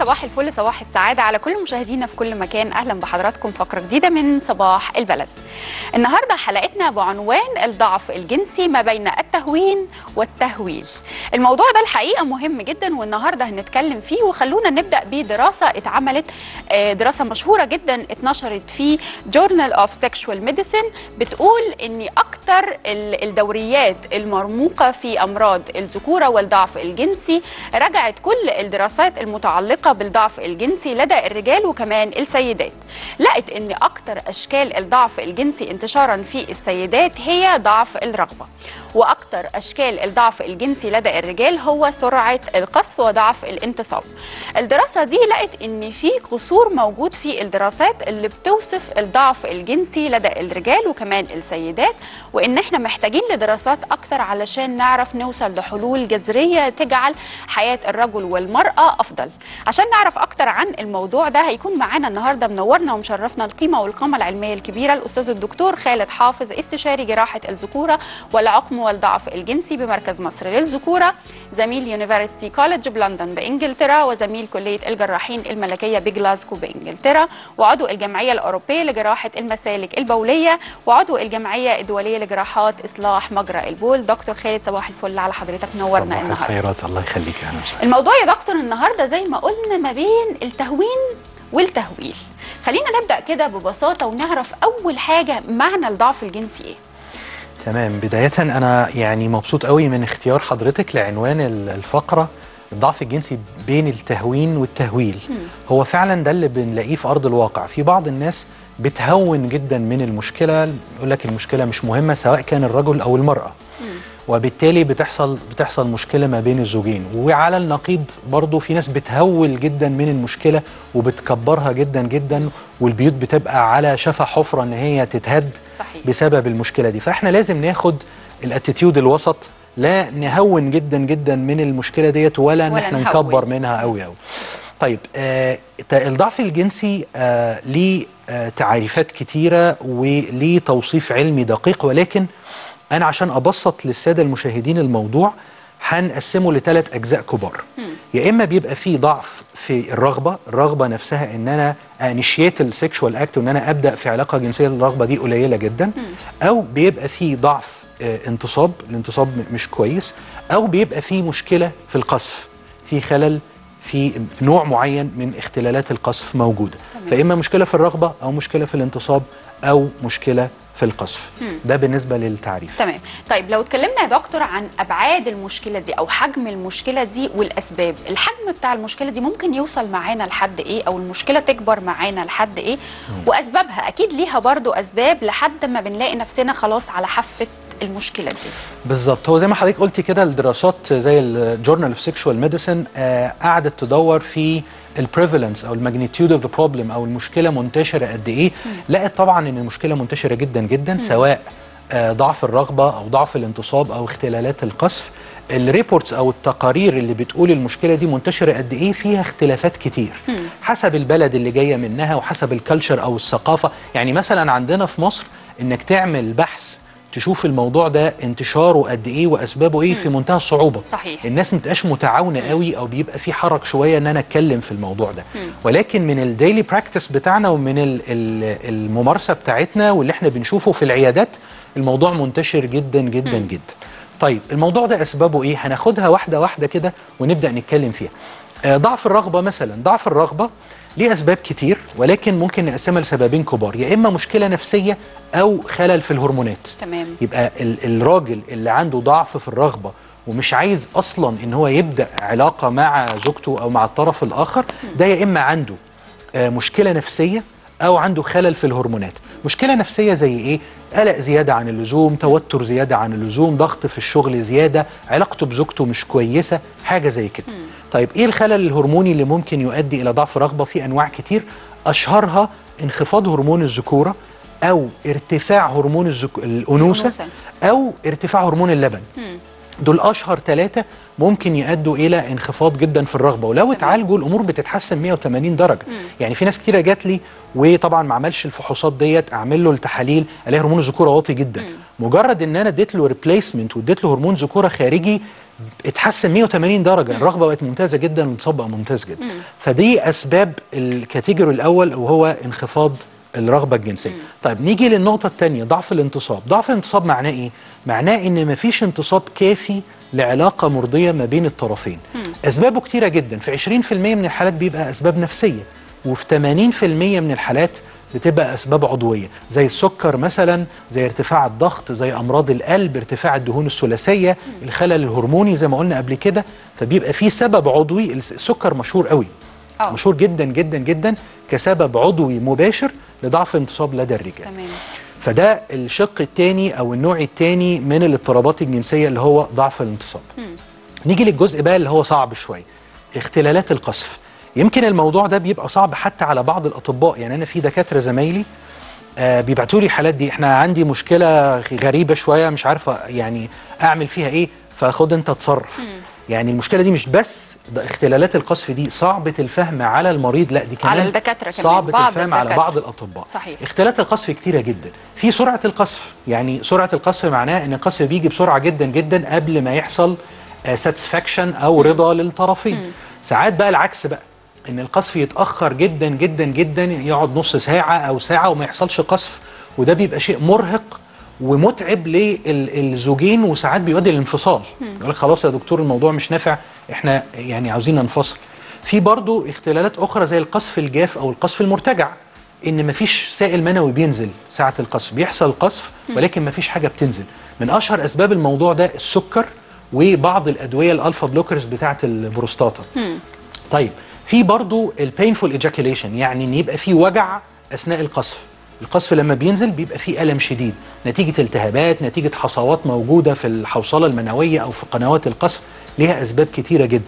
صباح الفل صباح السعادة على كل مشاهدينا في كل مكان أهلا بحضراتكم فقرة جديدة من صباح البلد النهاردة حلقتنا بعنوان الضعف الجنسي ما بين التهوين والتهويل الموضوع ده الحقيقة مهم جدا والنهاردة هنتكلم فيه وخلونا نبدأ بدراسة اتعملت آه، دراسة مشهورة جدا اتنشرت في Journal of Sexual Medicine بتقول ان اكتر ال- الدوريات المرموقة في امراض الذكورة والضعف الجنسي رجعت كل الدراسات المتعلقة بالضعف الجنسي لدى الرجال وكمان السيدات لقت ان اكتر اشكال الضعف الجنسي انتشارا في السيدات هي ضعف الرغبة واكتر اشكال الضعف الجنسي لدى الرجال هو سرعه القذف وضعف الانتصاب الدراسه دي لقت ان في قصور موجود في الدراسات اللي بتوصف الضعف الجنسي لدى الرجال وكمان السيدات وان احنا محتاجين لدراسات اكتر علشان نعرف نوصل لحلول جذريه تجعل حياه الرجل والمراه افضل عشان نعرف اكتر عن الموضوع ده هيكون معانا النهارده منورنا ومشرفنا القيمه والقامه العلميه الكبيره الاستاذ الدكتور خالد حافظ استشاري جراحه الذكوره والعقم والضعف الجنسي بمركز مصر للذكوره زميل يونيفرسيتي كولج بلندن بانجلترا وزميل كليه الجراحين الملكيه بجلاسكو بانجلترا وعضو الجمعيه الاوروبيه لجراحه المسالك البوليه وعضو الجمعيه الدوليه لجراحات اصلاح مجرى البول دكتور خالد صباح الفل على حضرتك نورنا صباح النهارده الخيرات الله يخليك اهلا وسهلا الموضوع يا دكتور النهارده زي ما قلنا ما بين التهوين والتهويل خلينا نبدا كده ببساطه ونعرف اول حاجه معنى الضعف الجنسي ايه تمام بداية أنا يعني مبسوط قوي من اختيار حضرتك لعنوان ال- الفقرة الضعف الجنسي بين التهوين والتهويل هو فعلا ده اللي بنلاقيه في أرض الواقع في بعض الناس بتهون جدا من المشكلة يقول لك المشكلة مش مهمة سواء كان الرجل أو المرأة وبالتالي بتحصل بتحصل مشكله ما بين الزوجين وعلى النقيض برضو في ناس بتهول جدا من المشكله وبتكبرها جدا جدا والبيوت بتبقى على شفا حفره ان هي تتهد صحيح. بسبب المشكله دي فاحنا لازم ناخد الاتيتيود الوسط لا نهون جدا جدا من المشكله ديت ولا ان ولا احنا نهون. نكبر منها قوي قوي طيب آه ت- الضعف الجنسي آه ليه آه تعريفات كتيره وليه توصيف علمي دقيق ولكن انا عشان ابسط للساده المشاهدين الموضوع هنقسمه لثلاث اجزاء كبار يا اما بيبقى فيه ضعف في الرغبه الرغبه نفسها ان انا انيشيت السكشوال اكت وان انا ابدا في علاقه جنسيه الرغبه دي قليله جدا او بيبقى فيه ضعف آه، انتصاب الانتصاب م- مش كويس او بيبقى فيه مشكله في القذف في خلل في نوع معين من اختلالات القذف موجوده تمام. فاما مشكله في الرغبه او مشكله في الانتصاب او مشكله في القذف مم. ده بالنسبه للتعريف تمام طيب لو اتكلمنا يا دكتور عن ابعاد المشكله دي او حجم المشكله دي والاسباب الحجم بتاع المشكله دي ممكن يوصل معانا لحد ايه او المشكله تكبر معانا لحد ايه واسبابها اكيد ليها برضو اسباب لحد ما بنلاقي نفسنا خلاص على حافه المشكله دي بالظبط هو زي ما حضرتك قلتي كده الدراسات زي الجورنال اوف سيكشوال ميديسن قعدت تدور في البريفالنس او الماجنتيود اوف ذا بروبلم او المشكله منتشره قد ايه لقت طبعا ان المشكله منتشره جدا جدا سواء آه، ضعف الرغبه او ضعف الانتصاب او اختلالات القذف الريبورتس او التقارير اللي بتقول المشكله دي منتشره قد ايه فيها اختلافات كتير حسب البلد اللي جايه منها وحسب الكالتشر او الثقافه يعني مثلا عندنا في مصر انك تعمل بحث تشوف الموضوع ده انتشاره قد ايه واسبابه ايه في منتهى الصعوبه صحيح. الناس متبقاش متعاونه قوي او بيبقى في حرج شويه ان انا اتكلم في الموضوع ده مم. ولكن من الديلي براكتس بتاعنا ومن ال- ال- الممارسه بتاعتنا واللي احنا بنشوفه في العيادات الموضوع منتشر جدا جدا مم. جدا طيب الموضوع ده اسبابه ايه هناخدها واحده واحده كده ونبدا نتكلم فيها آه، ضعف الرغبه مثلا ضعف الرغبه ليه اسباب كتير ولكن ممكن نقسمها لسببين كبار يا اما مشكله نفسيه او خلل في الهرمونات تمام يبقى ال- الراجل اللي عنده ضعف في الرغبه ومش عايز اصلا ان هو يبدا علاقه مع زوجته او مع الطرف الاخر ده يا اما عنده آه، مشكله نفسيه او عنده خلل في الهرمونات مشكله نفسيه زي ايه قلق زياده عن اللزوم توتر زياده عن اللزوم ضغط في الشغل زياده علاقته بزوجته مش كويسه حاجه زي كده طيب ايه الخلل الهرموني اللي ممكن يؤدي الى ضعف رغبه في انواع كتير اشهرها انخفاض هرمون الذكوره او ارتفاع هرمون الزك... الانوثه الأنوثة. او ارتفاع هرمون اللبن مم. دول اشهر ثلاثه ممكن يؤدوا الى انخفاض جدا في الرغبه ولو اتعالجوا الامور بتتحسن 180 درجه يعني في ناس كتيره جات لي وطبعا ما عملش الفحوصات ديت اعمل له التحاليل الاقي هرمون الذكوره واطي جدا مجرد ان انا اديت له ريبليسمنت واديت له هرمون ذكوره خارجي اتحسن 180 درجه الرغبه بقت ممتازه جدا والانتصاب بقى ممتاز جدا فدي اسباب الكاتيجوري الاول وهو انخفاض الرغبه الجنسيه طيب نيجي للنقطه الثانيه ضعف الانتصاب ضعف الانتصاب معناه ايه معناه ان مفيش انتصاب كافي لعلاقه مرضيه ما بين الطرفين اسبابه كتيره جدا في 20% من الحالات بيبقى اسباب نفسيه وفي 80% من الحالات بتبقى اسباب عضويه زي السكر مثلا زي ارتفاع الضغط زي امراض القلب ارتفاع الدهون الثلاثيه الخلل الهرموني زي ما قلنا قبل كده فبيبقى في سبب عضوي السكر مشهور قوي أوه. مشهور جدا جدا جدا كسبب عضوي مباشر لضعف الانتصاب لدى الرجال تمام فده الشق الثاني او النوع الثاني من الاضطرابات الجنسيه اللي هو ضعف الانتصاب نيجي للجزء بقى اللي هو صعب شويه اختلالات القذف يمكن الموضوع ده بيبقى صعب حتى على بعض الاطباء يعني انا في دكاتره زمايلي آه بيبعتوا لي حالات دي احنا عندي مشكله غريبه شويه مش عارفه يعني اعمل فيها ايه فخد انت اتصرف يعني المشكله دي مش بس ده اختلالات القذف دي صعبه الفهم على المريض لا دي كمان على الدكاترة كمان، صعبه بعض الفهم على الدكاترة. بعض الاطباء صحيح. اختلالات القذف كتيره جدا في سرعه القذف يعني سرعه القذف معناه ان القذف بيجي بسرعه جدا جدا قبل ما يحصل ساتسفاكشن او رضا للطرفين ساعات بقى العكس بقى ان القذف يتاخر جدا جدا جدا يقعد نص ساعه او ساعه وما يحصلش قذف وده بيبقى شيء مرهق ومتعب للزوجين وساعات بيؤدي للانفصال يقول لك خلاص يا دكتور الموضوع مش نافع احنا يعني عاوزين ننفصل في برضو اختلالات اخرى زي القذف الجاف او القذف المرتجع ان مفيش سائل منوي بينزل ساعه القذف بيحصل قذف ولكن مفيش حاجه بتنزل من اشهر اسباب الموضوع ده السكر وبعض الادويه الالفا بلوكرز بتاعه البروستاتا طيب في برضو البينفول ايجاكيوليشن يعني ان يبقى في وجع اثناء القذف القذف لما بينزل بيبقى فيه الم شديد نتيجه التهابات نتيجه حصوات موجوده في الحوصله المنويه او في قنوات القذف ليها اسباب كتيره جدا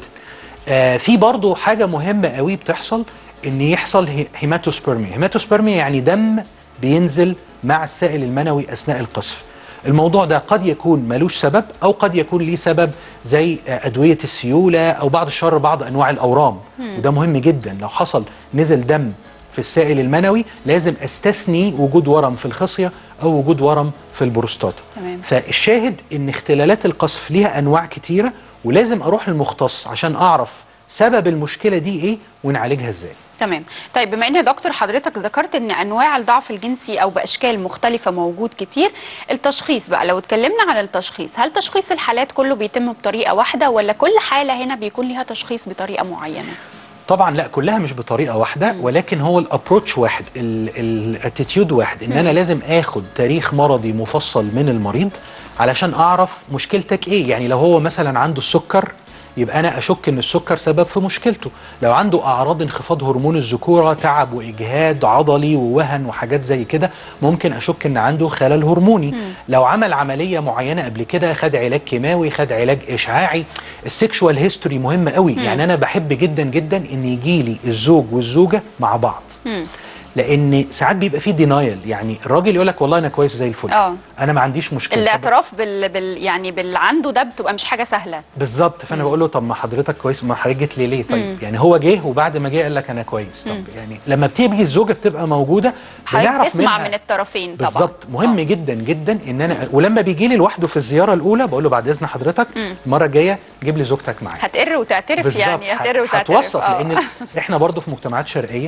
آه في برضو حاجه مهمه قوي بتحصل ان يحصل هي- هيماتوسبرميا هيماتوسبرميا يعني دم بينزل مع السائل المنوي اثناء القذف الموضوع ده قد يكون ملوش سبب او قد يكون ليه سبب زي آه، ادويه السيوله او بعض الشر بعض انواع الاورام مم. وده مهم جدا لو حصل نزل دم في السائل المنوي لازم استثني وجود ورم في الخصيه او وجود ورم في البروستاتا تمام. فالشاهد ان اختلالات القذف ليها انواع كتيره ولازم اروح للمختص عشان اعرف سبب المشكله دي ايه ونعالجها ازاي تمام طيب بما ان يا دكتور حضرتك ذكرت ان انواع الضعف الجنسي او باشكال مختلفه موجود كتير التشخيص بقى لو اتكلمنا عن التشخيص هل تشخيص الحالات كله بيتم بطريقه واحده ولا كل حاله هنا بيكون ليها تشخيص بطريقه معينه طبعا لا كلها مش بطريقه واحده ولكن هو الابروتش واحد الاتيتيود واحد ان انا مم. لازم اخد تاريخ مرضي مفصل من المريض علشان اعرف مشكلتك ايه يعني لو هو مثلا عنده السكر يبقى انا اشك ان السكر سبب في مشكلته لو عنده اعراض انخفاض هرمون الذكوره تعب واجهاد عضلي ووهن وحاجات زي كده ممكن اشك ان عنده خلل هرموني مم. لو عمل عمليه معينه قبل كده خد علاج كيماوي خد علاج اشعاعي السكشوال هيستوري مهم قوي مم. يعني انا بحب جدا جدا ان يجي لي الزوج والزوجه مع بعض مم. لان ساعات بيبقى فيه دينايل يعني الراجل يقول لك والله انا كويس زي الفل اه انا ما عنديش مشكله طب الاعتراف بال... بال يعني باللي عنده ده بتبقى مش حاجه سهله بالظبط فانا بقول له طب ما حضرتك كويس ما حضرتك جيت لي ليه طيب مم. يعني هو جه وبعد ما جه قال لك انا كويس طب مم. يعني لما بتيجي الزوجه بتبقى موجوده حضرتك بنعرف تسمع منها من الطرفين طبعا بالظبط مهم جدا جدا ان انا ولما بيجي لي لوحده في الزياره الاولى بقول له بعد اذن حضرتك مم. المره الجايه جيب لي زوجتك معاك هتقر وتعترف بالظبط. يعني هتقر هت- وتعترف هتوصف آه. لان احنا برضو في مجتمعات شرقيه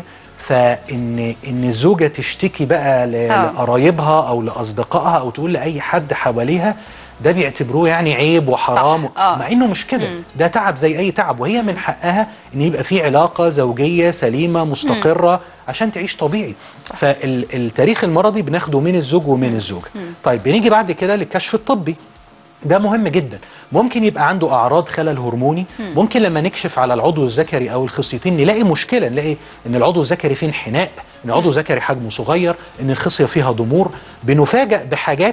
فان ان الزوجه تشتكي بقى ل- آه. لقرايبها او لاصدقائها او تقول لاي حد حواليها ده بيعتبروه يعني عيب وحرام صح. آه. مع انه مش كده مم. ده تعب زي اي تعب وهي من حقها ان يبقى في علاقه زوجيه سليمه مستقره عشان تعيش طبيعي فالتاريخ المرضي بناخده من الزوج ومن الزوجه مم. طيب بنيجي بعد كده للكشف الطبي ده مهم جدا ممكن يبقى عنده اعراض خلل هرموني مم. ممكن لما نكشف على العضو الذكري او الخصيتين نلاقي مشكله نلاقي ان العضو الذكري فيه انحناء ان العضو الذكري حجمه صغير ان الخصيه فيها ضمور بنفاجئ بحاجات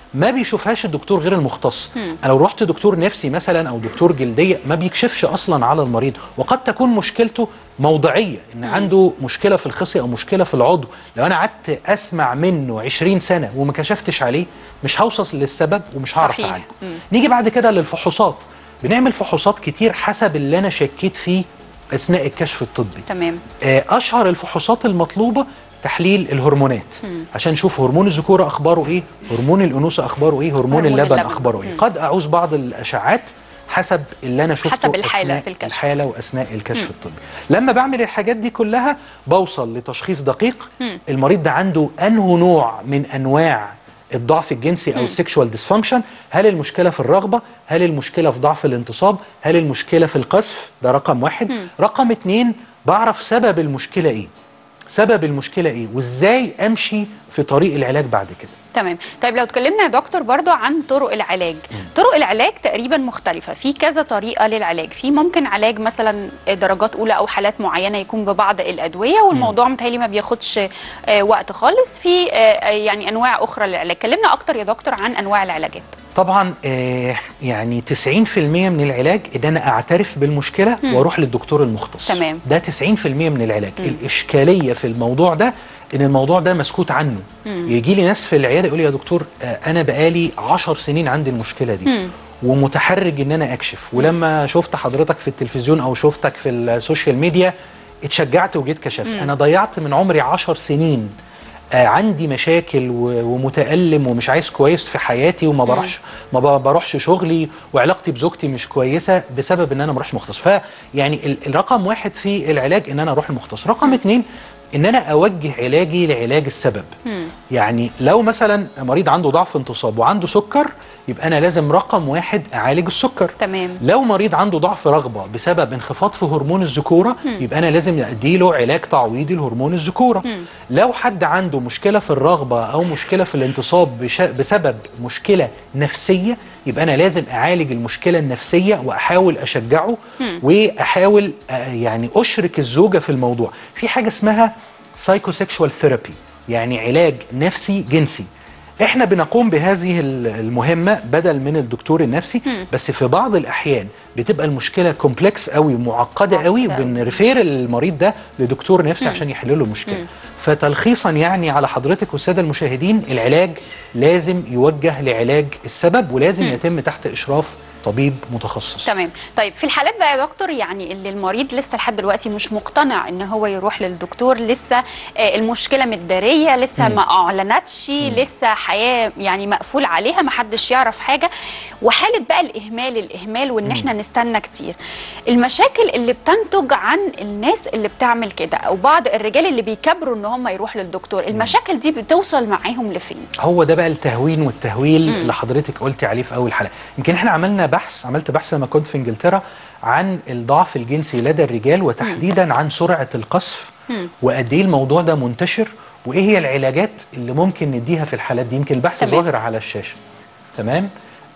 ما بيشوفهاش الدكتور غير المختص مم. انا لو رحت دكتور نفسي مثلا او دكتور جلديه ما بيكشفش اصلا على المريض وقد تكون مشكلته موضعيه ان عنده مشكله في الخصيه او مشكله في العضو لو انا قعدت اسمع منه 20 سنه وما كشفتش عليه مش هوصل للسبب ومش هعرف صحيح. اعالجه مم. نيجي بعد كده للفحوصات بنعمل فحوصات كتير حسب اللي انا شكيت فيه اثناء الكشف الطبي تمام آه، اشهر الفحوصات المطلوبه تحليل الهرمونات مم. عشان نشوف هرمون الذكوره اخباره ايه هرمون الانوثه اخباره ايه هرمون, هرمون اللبن, اللبن. اخباره ايه مم. قد اعوز بعض الاشعات حسب اللي انا شفته حسب الحالة أثناء في الكشف. الحاله واثناء الكشف مم. الطبي لما بعمل الحاجات دي كلها بوصل لتشخيص دقيق مم. المريض ده عنده انه نوع من انواع الضعف الجنسي او مم. السكشوال ديسفانكشن هل المشكله في الرغبه هل المشكله في ضعف الانتصاب هل المشكله في القذف ده رقم واحد مم. رقم اتنين بعرف سبب المشكله ايه سبب المشكله ايه وازاي امشي في طريق العلاج بعد كده تمام طيب لو اتكلمنا يا دكتور برضو عن طرق العلاج طرق العلاج تقريبا مختلفة في كذا طريقة للعلاج في ممكن علاج مثلا درجات أولى أو حالات معينة يكون ببعض الأدوية والموضوع متهيألي ما بياخدش آه، وقت خالص في آه، يعني أنواع أخرى للعلاج كلمنا أكتر يا دكتور عن أنواع العلاجات طبعا آه يعني 90% من العلاج ان انا اعترف بالمشكله مم. واروح للدكتور المختص تمام. ده 90% من العلاج مم. الاشكاليه في الموضوع ده ان الموضوع ده مسكوت عنه مم. يجي لي ناس في العياده يقول لي يا دكتور آه انا بقالي 10 سنين عندي المشكله دي مم. ومتحرج ان انا اكشف ولما شفت حضرتك في التلفزيون او شفتك في السوشيال ميديا اتشجعت وجيت كشفت مم. انا ضيعت من عمري 10 سنين آه عندي مشاكل و- ومتألم ومش عايز كويس في حياتي وما بروحش ما ب- بروحش شغلي وعلاقتي بزوجتي مش كويسه بسبب ان انا ما اروحش مختص فيعني ال- الرقم واحد في العلاج ان انا اروح المختص رقم اتنين ان انا اوجه علاجي لعلاج السبب مم. يعني لو مثلا مريض عنده ضعف انتصاب وعنده سكر يبقى انا لازم رقم واحد اعالج السكر تمام لو مريض عنده ضعف رغبه بسبب انخفاض في هرمون الذكوره مم. يبقى انا لازم اديله علاج تعويضي لهرمون الذكوره مم. لو حد عنده مشكله في الرغبه او مشكله في الانتصاب بش... بسبب مشكله نفسيه يبقى انا لازم اعالج المشكله النفسيه واحاول اشجعه مم. واحاول آه، يعني اشرك الزوجه في الموضوع في حاجه اسمها سايكوسيكشوال ثيرابي يعني علاج نفسي جنسي احنا بنقوم بهذه ال- المهمه بدل من الدكتور النفسي مم. بس في بعض الاحيان بتبقى المشكله كومبلكس قوي ومعقده قوي وبنرفير المريض ده لدكتور نفسي مم. عشان يحل له المشكله مم. فتلخيصا يعني على حضرتك والساده المشاهدين العلاج لازم يوجه لعلاج السبب ولازم مم. يتم تحت اشراف طبيب متخصص تمام طيب في الحالات بقى يا دكتور يعني اللي المريض لسه لحد دلوقتي مش مقتنع ان هو يروح للدكتور لسه آه، المشكله متداريه لسه مم. ما اعلنتش لسه حياه يعني مقفول عليها ما حدش يعرف حاجه وحاله بقى الاهمال الاهمال وان احنا نستنى كتير المشاكل اللي بتنتج عن الناس اللي بتعمل كده او بعض الرجال اللي بيكبروا ان هم يروحوا للدكتور المشاكل دي بتوصل معاهم لفين هو ده بقى التهوين والتهويل مم. اللي حضرتك قلتي عليه في اول حلقه يمكن احنا عملنا بحث عملت بحث لما كنت في انجلترا عن الضعف الجنسي لدى الرجال وتحديدا عن سرعه القذف مم. وقد ايه الموضوع ده منتشر وايه هي العلاجات اللي ممكن نديها في الحالات دي يمكن البحث تمام. ظاهر على الشاشه تمام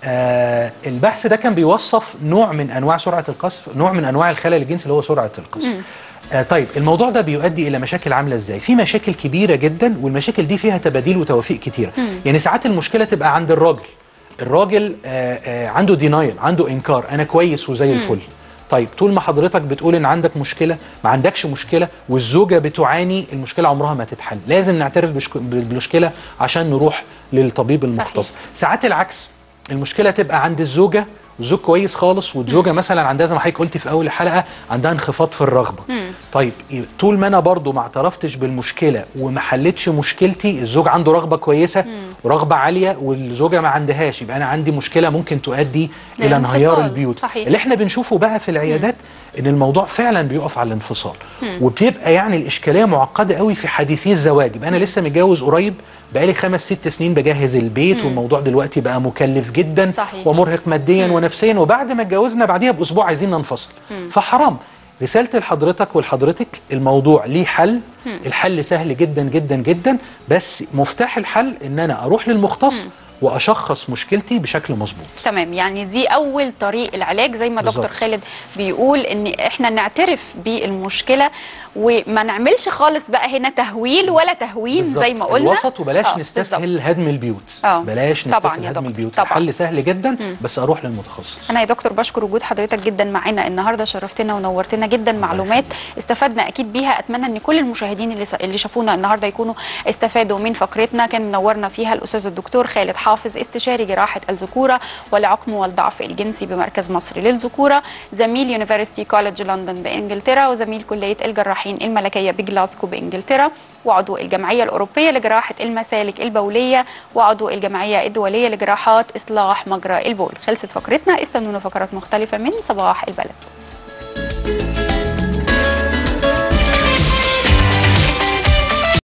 آه البحث ده كان بيوصف نوع من انواع سرعه القذف نوع من انواع الخلل الجنسي اللي هو سرعه القذف مم. آه طيب الموضوع ده بيؤدي الى مشاكل عامله ازاي في مشاكل كبيره جدا والمشاكل دي فيها تباديل وتوافيق كتيره مم. يعني ساعات المشكله تبقى عند الراجل الراجل آه آه عنده دينايل عنده انكار انا كويس وزي مم. الفل طيب طول ما حضرتك بتقول ان عندك مشكله ما عندكش مشكله والزوجه بتعاني المشكله عمرها ما تتحل لازم نعترف بشك- بالمشكله عشان نروح للطبيب المختص ساعات العكس المشكله تبقى عند الزوجه والزوج كويس خالص والزوجه مثلا عندها زي ما حضرتك قلتي في اول الحلقه عندها انخفاض في الرغبه مم. طيب طول ما انا برضو ما اعترفتش بالمشكله وما حلتش مشكلتي الزوج عنده رغبه كويسه ورغبه عاليه والزوجه ما عندهاش يبقى انا عندي مشكله ممكن تؤدي الى للانفصال. انهيار البيوت صحيح. اللي احنا بنشوفه بقى في العيادات ان الموضوع فعلا بيقف على الانفصال مم. وبيبقى يعني الاشكاليه معقده قوي في حديثي الزواج يبقى انا لسه متجوز قريب بقالي خمس ست سنين بجهز البيت مم. والموضوع دلوقتي بقى مكلف جدا صحيح. ومرهق ماديا ونفسيا وبعد ما اتجوزنا بعديها باسبوع عايزين ننفصل مم. فحرام رسالتي لحضرتك ولحضرتك الموضوع ليه حل مم. الحل سهل جدا جدا جدا بس مفتاح الحل ان انا اروح للمختص واشخص مشكلتي بشكل مظبوط تمام يعني دي اول طريق العلاج زي ما دكتور بالظبط. خالد بيقول ان احنا نعترف بالمشكله وما نعملش خالص بقى هنا تهويل ولا تهوين بالظبط. زي ما قلنا الوسط وبلاش آه، نستسهل هدم البيوت آه. بلاش طبعاً نستسهل يا هدم دكتور، البيوت طبعاً. الحل سهل جدا بس اروح للمتخصص انا يا دكتور بشكر وجود حضرتك جدا معانا النهارده شرفتنا ونورتنا جدا معلومات استفدنا اكيد بيها اتمنى ان كل المشاهدين اللي اللي شافونا النهارده يكونوا استفادوا من فقرتنا كان منورنا فيها الاستاذ الدكتور خالد حافظ استشاري جراحه الذكوره والعقم والضعف الجنسي بمركز مصر للذكوره زميل يونيفرسيتي كولج لندن بانجلترا وزميل كليه الجراحين الملكيه بجلاسكو بانجلترا وعضو الجمعيه الاوروبيه لجراحه المسالك البوليه وعضو الجمعيه الدوليه لجراحات اصلاح مجرى البول خلصت فقرتنا استنونا فقرات مختلفه من صباح البلد